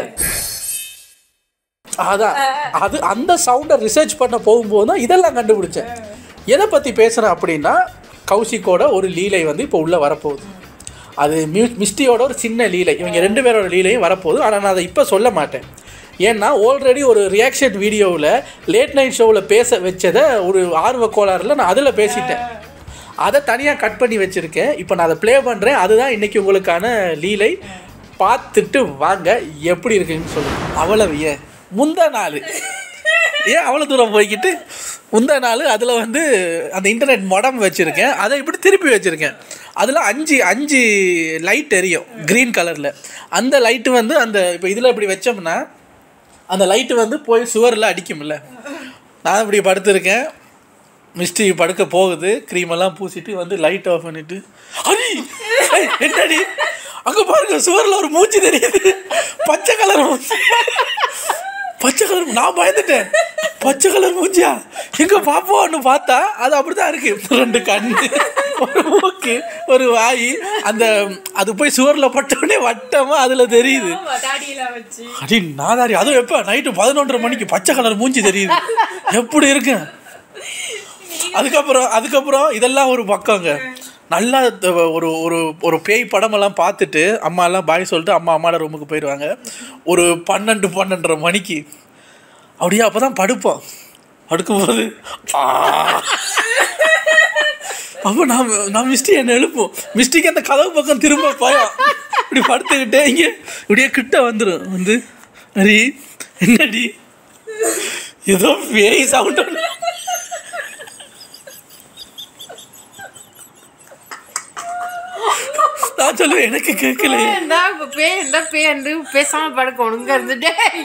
அதான் அது அந்த சவுண்டை ரிசர்ச் பண்ண போகும்போது தான் இதெல்லாம் கண்டுபிடிச்சேன் எதை பற்றி பேசுகிறேன் அப்படின்னா கௌசிக்கோட ஒரு லீலை வந்து இப்போ உள்ளே வரப்போகுது அது மியூ மிஸ்டியோட ஒரு சின்ன லீலை இவங்க ரெண்டு பேரோட லீலையும் வரப்போகுது ஆனால் நான் அதை இப்போ சொல்ல மாட்டேன் ஏன்னா ஆல்ரெடி ஒரு ரியாக்ஷன் வீடியோவில் லேட் நைட் ஷோவில் பேச வச்சதை ஒரு ஆர்வ கோளாறுல நான் அதில் பேசிட்டேன் அதை தனியாக கட் பண்ணி வச்சுருக்கேன் இப்போ நான் அதை ப்ளே பண்ணுறேன் அதுதான் இன்றைக்கி உங்களுக்கான லீலை பார்த்துட்டு வாங்க எப்படி இருக்குன்னு சொல்லுங்க அவ்வளவு ஏன் முந்தா நாள் ஏன் அவ்வளோ தூரம் போய்கிட்டு முந்தா நாள் அதில் வந்து அந்த இன்டர்நெட் மொடம் வச்சுருக்கேன் அதை இப்படி திருப்பி வச்சுருக்கேன் அதில் அஞ்சு அஞ்சு லைட் எரியும் க்ரீன் கலரில் அந்த லைட்டு வந்து அந்த இப்போ இதில் இப்படி வச்சோம்னா அந்த லைட்டு வந்து போய் சுவரில் அடிக்கும்ல நான் இப்படி படுத்திருக்கேன் மிஸ்டி படுக்க போகுது க்ரீம் எல்லாம் பூசிட்டு வந்து லைட் ஆஃப் பண்ணிட்டு அடி ஏய், என்னடி அங்க பாருங்க சுவர்ல ஒரு மூச்சு தெரியுது பச்சை கலர் மூச்சு பச்சை கலர் நான் பயந்துட்டேன் பச்சை கலர் மூஞ்சியா எங்க பாப்போம்னு பார்த்தா அது அப்படிதான் இருக்கு ரெண்டு கண்ணு ஒரு மூக்கு ஒரு வாய் அந்த அது போய் சுவர்ல பட்டோடனே வட்டமா அதுல தெரியுது தாடியெல்லாம் வச்சு அடி நாதாரி அதுவும் எப்போ நைட்டு பதினொன்றரை மணிக்கு பச்சை கலர் மூஞ்சி தெரியுது எப்படி இருக்கு அதுக்கப்புறம் அதுக்கப்புறம் இதெல்லாம் ஒரு பக்கங்க நல்லா த- ஒரு ஒரு ஒரு பேய் படமெல்லாம் பார்த்துட்டு அம்மா எல்லாம் பாய் சொல்லிட்டு அம்மா அம்மாவோட ரூமுக்கு போயிடுவாங்க ஒரு பன்னெண்டு பன்னெண்டரை மணிக்கு அப்படியே அப்போ தான் படுப்போம் படுக்கும்போது ஆ. அப்போ நான் நான் மிஸ்டி என்னை எழுப்போம் மிஸ்டிக்கு அந்த கதவு பக்கம் திரும்ப பயம் இப்படி படுத்துக்கிட்டே இங்கே இப்படியே கிட்ட வந்துடும் வந்து அடி என்னடி ஏதோ பேய் சவுண்ட் நான் சொல்லுவேன் எனக்கு கேட்கலையே பேண்டா பேண்டா பேண்டு பேசாம படுக்கணும் இங்க இருந்து டேய்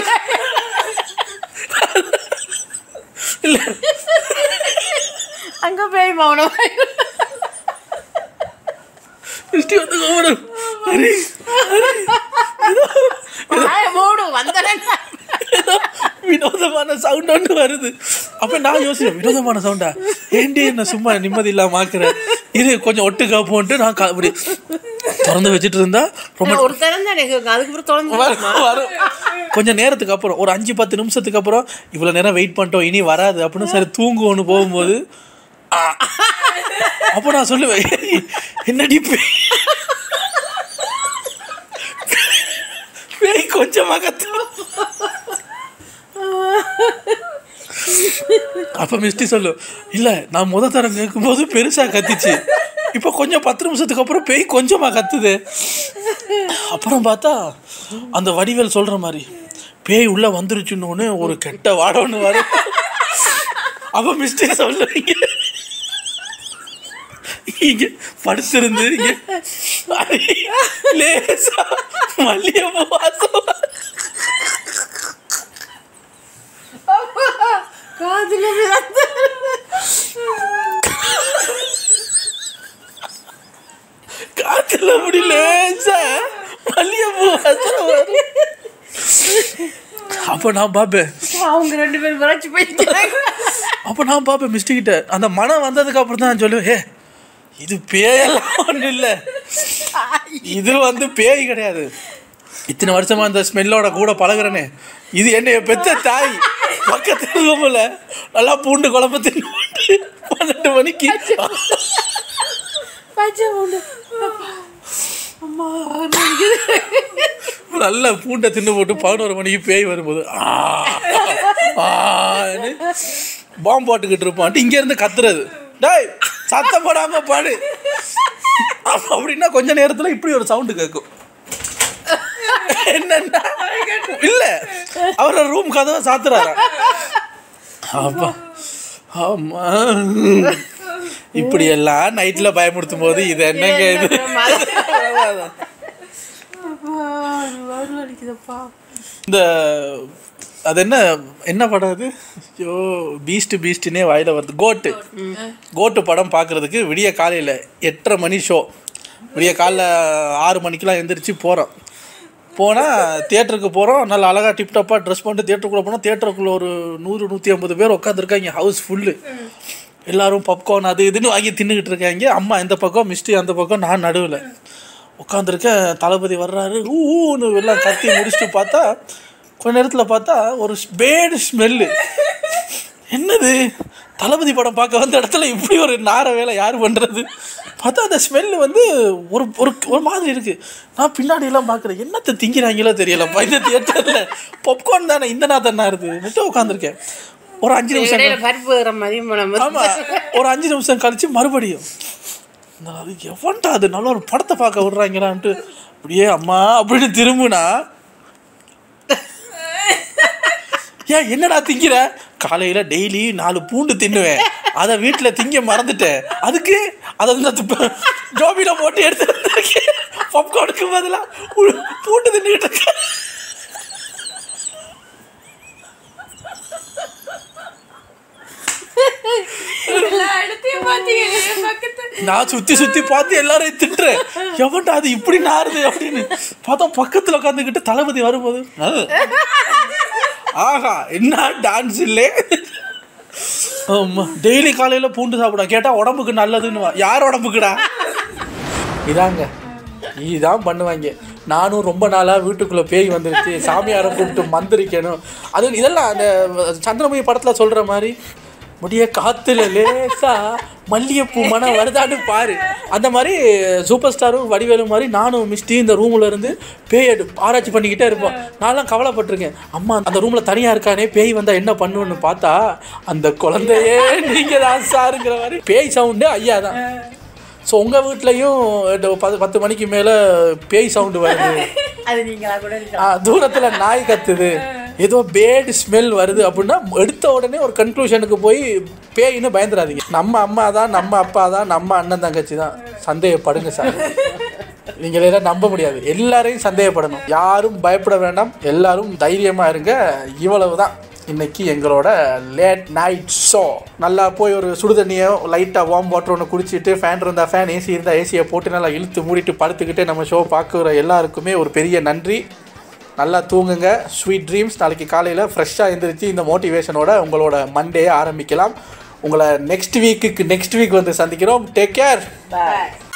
இல்ல அங்க போய் மௌனம் மிஸ்டி வந்து ஓடும் அடி வாய மூடு வந்தேன் வினோதமான சவுண்ட் ஒன்று வருது அப்போ நான் யோசிச்சேன் வினோதமான சவுண்டா ஏண்டி என்ன சும்மா நிம்மதி இல்லாம ஆக்குற இது கொஞ்சம் ஒட்டுக்கா போன்ட்டு நான் க- இப்படி திறந்து வச்சுட்டு இருந்தா ரொம்ப ஒரு தரம் தான் எனக்கு அதுக்கப்புறம் தொடர்ந்து வரும், வரும். கொஞ்சம் நேரத்துக்கு அப்புறம் ஒரு அஞ்சு பத்து நிமிஷத்துக்கு அப்புறம் இவ்வளோ நேரம் வெயிட் பண்ணிட்டோம் இனி வராது அப்படின்னு சரி தூங்குவோன்னு போகும்போது ஆ. அப்போ நான் சொல்லுவேன் என்னடி பேய் பேய் கொஞ்சமாக கத்து அப்போ மிஸ்டி சொல்லு இல்லை நான் முத தரம் கேட்கும்போது பெருசாக கத்துச்சு இப்போ கொஞ்சம் பத்து நிமிஷத்துக்கு அப்புறம் பேய் கொஞ்சமாக கத்துது அப்புறம் பார்த்தா அந்த வடிவேல் சொல்கிற மாதிரி பேய் உள்ளே வந்துருச்சுன்னு ஒரு கெட்ட வாடன்னு வரும் அப்போ மிஸ்டி சொல்லுவீங்க இங்க படுத்திருந்து இங்க லேசா மல்லிகைப்பூ வாசம் காதுல காத்துல அப்படி லேசா மல்லிகைப்பூ வாசம் வரும். அப்போ நான் பார்ப்பேன் அவங்க ரெண்டு பேரும் விளைச்சு போயிட்டாங்க அப்போ நான் பார்ப்பேன் மிஸ்டிக்கிட்ட அந்த மனம் வந்ததுக்கு அப்புறம் தான் நான் சொல்லுவேன் "ஏ, இது பேயெல்லாம் ஒன்றும் இல்லை இது வந்து பேய் கிடையாது இத்தனை வருஷமா அந்த ஸ்மெல்லோட கூட பழகுறேனே இது என்னைய பெத்த தாய் பக்கத்து ரூமில் நல்லா பூண்டு குழம்பு தின்னு பன்னெண்டு மணிக்கு பச்சை பூண்டு அம்மா நினைக்குது. நல்ல பூண்டை தின்னு போட்டு பதினோரு மணிக்கு பேய் வரும்போது ஆ, ஆன்னு பாம்பு போட்டுக்கிட்டு இருப்பான்ட்டு இங்கேருந்து கத்துறது டேய் சத்தம் போடாம பாடு அப்படின்னா கொஞ்ச நேரத்தில் இப்படி ஒரு சவுண்டு கேட்கும் என்னன்னா இல்ல அவரோட ரூம் கதவை சாத்துறாரா அப்பா ஆமா இப்படி எல்லாம் நைட்ல பயமுறுத்தும் போது இது என்னங்க இது அப்பா, வயிறு வலிக்குதப்பா இந்த அது என்ன என்ன படம் அது ஐயோ பீஸ்ட் பீஸ்ட்னே வாயில வருது கோட்டு கோட்டு படம் பார்க்குறதுக்கு விடிய காலையில் எட்டரை மணி ஷோ விடிய காலைல ஆறு மணிக்கெலாம் எந்திரிச்சு போகிறோம் போனால் தியேட்டருக்கு போகிறோம் நல்லா அழகாக டிப்டாப்பாக ட்ரெஸ் பண்ணிட்டு தியேட்டருக்குள்ளே போனால் தியேட்டருக்குள்ளே ஒரு நூறு நூற்றி ஐம்பது பேர் உட்காந்துருக்காங்க ஹவுஸ் ஃபுல்லு எல்லாரும் பப்கார்ன் அது இதுன்னு வாங்கி தின்னுக்கிட்டு இருக்காங்க அம்மா இந்த பக்கம் மிஸ்டி அந்த பக்கம் நான் நடுவில் உட்காந்துருக்கேன் தளபதி வர்றாரு ஊன்னு எல்லாம் கத்தி முடிச்சுட்டு பார்த்தா கொஞ்ச நேரத்தில் பார்த்தா ஒரு பேடு ஸ்மெல்லு என்னது தளபதி படம் பார்க்க வந்த இடத்துல இப்படி ஒரு நார வேலை யார் பண்ணுறது பார்த்தா அந்த ஸ்மெல்லு வந்து ஒரு ஒரு ஒரு மாதிரி இருக்குது நான் பின்னாடி எல்லாம் பார்க்குறேன் என்னத்தை திங்கிறாங்களோ தெரியலப்பா இந்த தியேட்டரில் பாப்கார்ன் தானே இந்த நாத்தம் இருது உட்காந்துருக்கேன் ஒரு அஞ்சு நிமிஷம் இடையில பருப்பு வேற மதியம் நம்ம ஆமா ஒரு அஞ்சு நிமிஷம் கழிச்சு மறுபடியும் நான் அது எவன்டா அது நல்ல ஒரு படத்தை பார்க்க விடுறாங்களான்ட்டு அப்படியே அம்மா அப்படின்னு திரும்புனா ஏன் என்னடா திங்கிற காலையில டெய்லி நாலு பூண்டு தின்னுவேன் அதை வீட்டில் திங்க மறந்துட்டேன் அதுக்கு அதை இந்த துப்ப- ஜோபியில போட்டு எடுத்து வந்திருக்கேன் பாப்கார்னுக்கு பதிலாக பூண்டு தின்னுக்கிட்டு இருக்கேன் எல்லா இடத்தையும் பாத்தீங்க பக்கத்து நான் சுத்தி சுத்தி பார்த்து எல்லாரையும் திட்டுறேன் எவன்டா அது இப்படி நாருது அப்படின்னு பார்த்தா பக்கத்துல உட்காந்துக்கிட்டு தளபதி வரும்போது "அஹ்." ஆஹா என்ன டான்ஸ் இல்லை ஆமா டெய்லி காலையில பூண்டு சாப்பிட கேட்டா உடம்புக்கு நல்லதுன்னு யார் உடம்புக்குடா இதாங்க இதுதான் பண்ணுவாங்க நானும் ரொம்ப நாளாக வீட்டுக்குள்ளே பேய் வந்துருச்சு சாமியாரை கூப்பிட்டு மந்திரிக்கணும் அது இதெல்லாம் அந்த சந்திரமுகி படத்தில் சொல்கிற மாதிரி முடிய காத்துல லேசா மல்லிகைப்பூ மனம் வருதான்னு பாரு அந்த மாதிரி சூப்பர் ஸ்டாரும் வடிவேலு மாதிரி நானும் மிஸ்டி இந்த ரூமில் இருந்து பேய் எடு ஆராய்ச்சி பண்ணிக்கிட்டே இருப்போம் நான்லாம் கவலைப்பட்டிருக்கேன் அம்மா அந்த ரூமில் தனியாக இருக்கானே பேய் வந்தால் என்ன பண்ணுன்னு பார்த்தா அந்த குழந்தையே நீங்கள் தான் சாருங்கிற மாதிரி பேய் சவுண்டு ஐயா தான் ஸோ உங்கள் வீட்லேயும் பத்து பத்து மணிக்கு மேலே பேய் சவுண்டு வருது அது நீங்களா கூட இருக்கலாம் தூரத்தில் நாய் கத்துது ஏதோ பேட் ஸ்மெல் வருது அப்படின்னா எடுத்த உடனே ஒரு கன்க்ளூஷனுக்கு போய் பேயின்னு பயந்துடாதீங்க நம்ம அம்மா தான் நம்ம அப்பா தான் நம்ம அண்ணன் தங்கச்சி தான் சந்தேகப்படுங்க சார் நீங்கள் எல்லாம் நம்ப முடியாது எல்லாரையும் சந்தேகப்படணும் யாரும் பயப்பட வேண்டாம் எல்லாரும் தைரியமாக இருங்க இவ்வளவு தான் இன்னைக்கு எங்களோட லேட் நைட் ஷோ நல்லா போய் ஒரு சுடுதண்ணியோ லைட்டாக வார்ம் வாட்டர் ஒன்று குடிச்சிட்டு ஃபேன் இருந்தால் ஃபேன் ஏசி இருந்தால் ஏசியை போட்டு நல்லா இழுத்து மூடிட்டு படுத்துக்கிட்டு நம்ம ஷோ பார்க்குற எல்லாருக்குமே ஒரு பெரிய நன்றி நல்லா தூங்குங்க ஸ்வீட் ட்ரீம்ஸ் நாளைக்கு காலையில் ஃப்ரெஷ்ஷாக எழுந்திரிச்சு இந்த மோட்டிவேஷனோட உங்களோட மண்டேயை ஆரம்பிக்கலாம் உங்களை நெக்ஸ்ட் வீக்குக்கு நெக்ஸ்ட் வீக் வந்து சந்திக்கிறோம் டேக் கேர் பாய்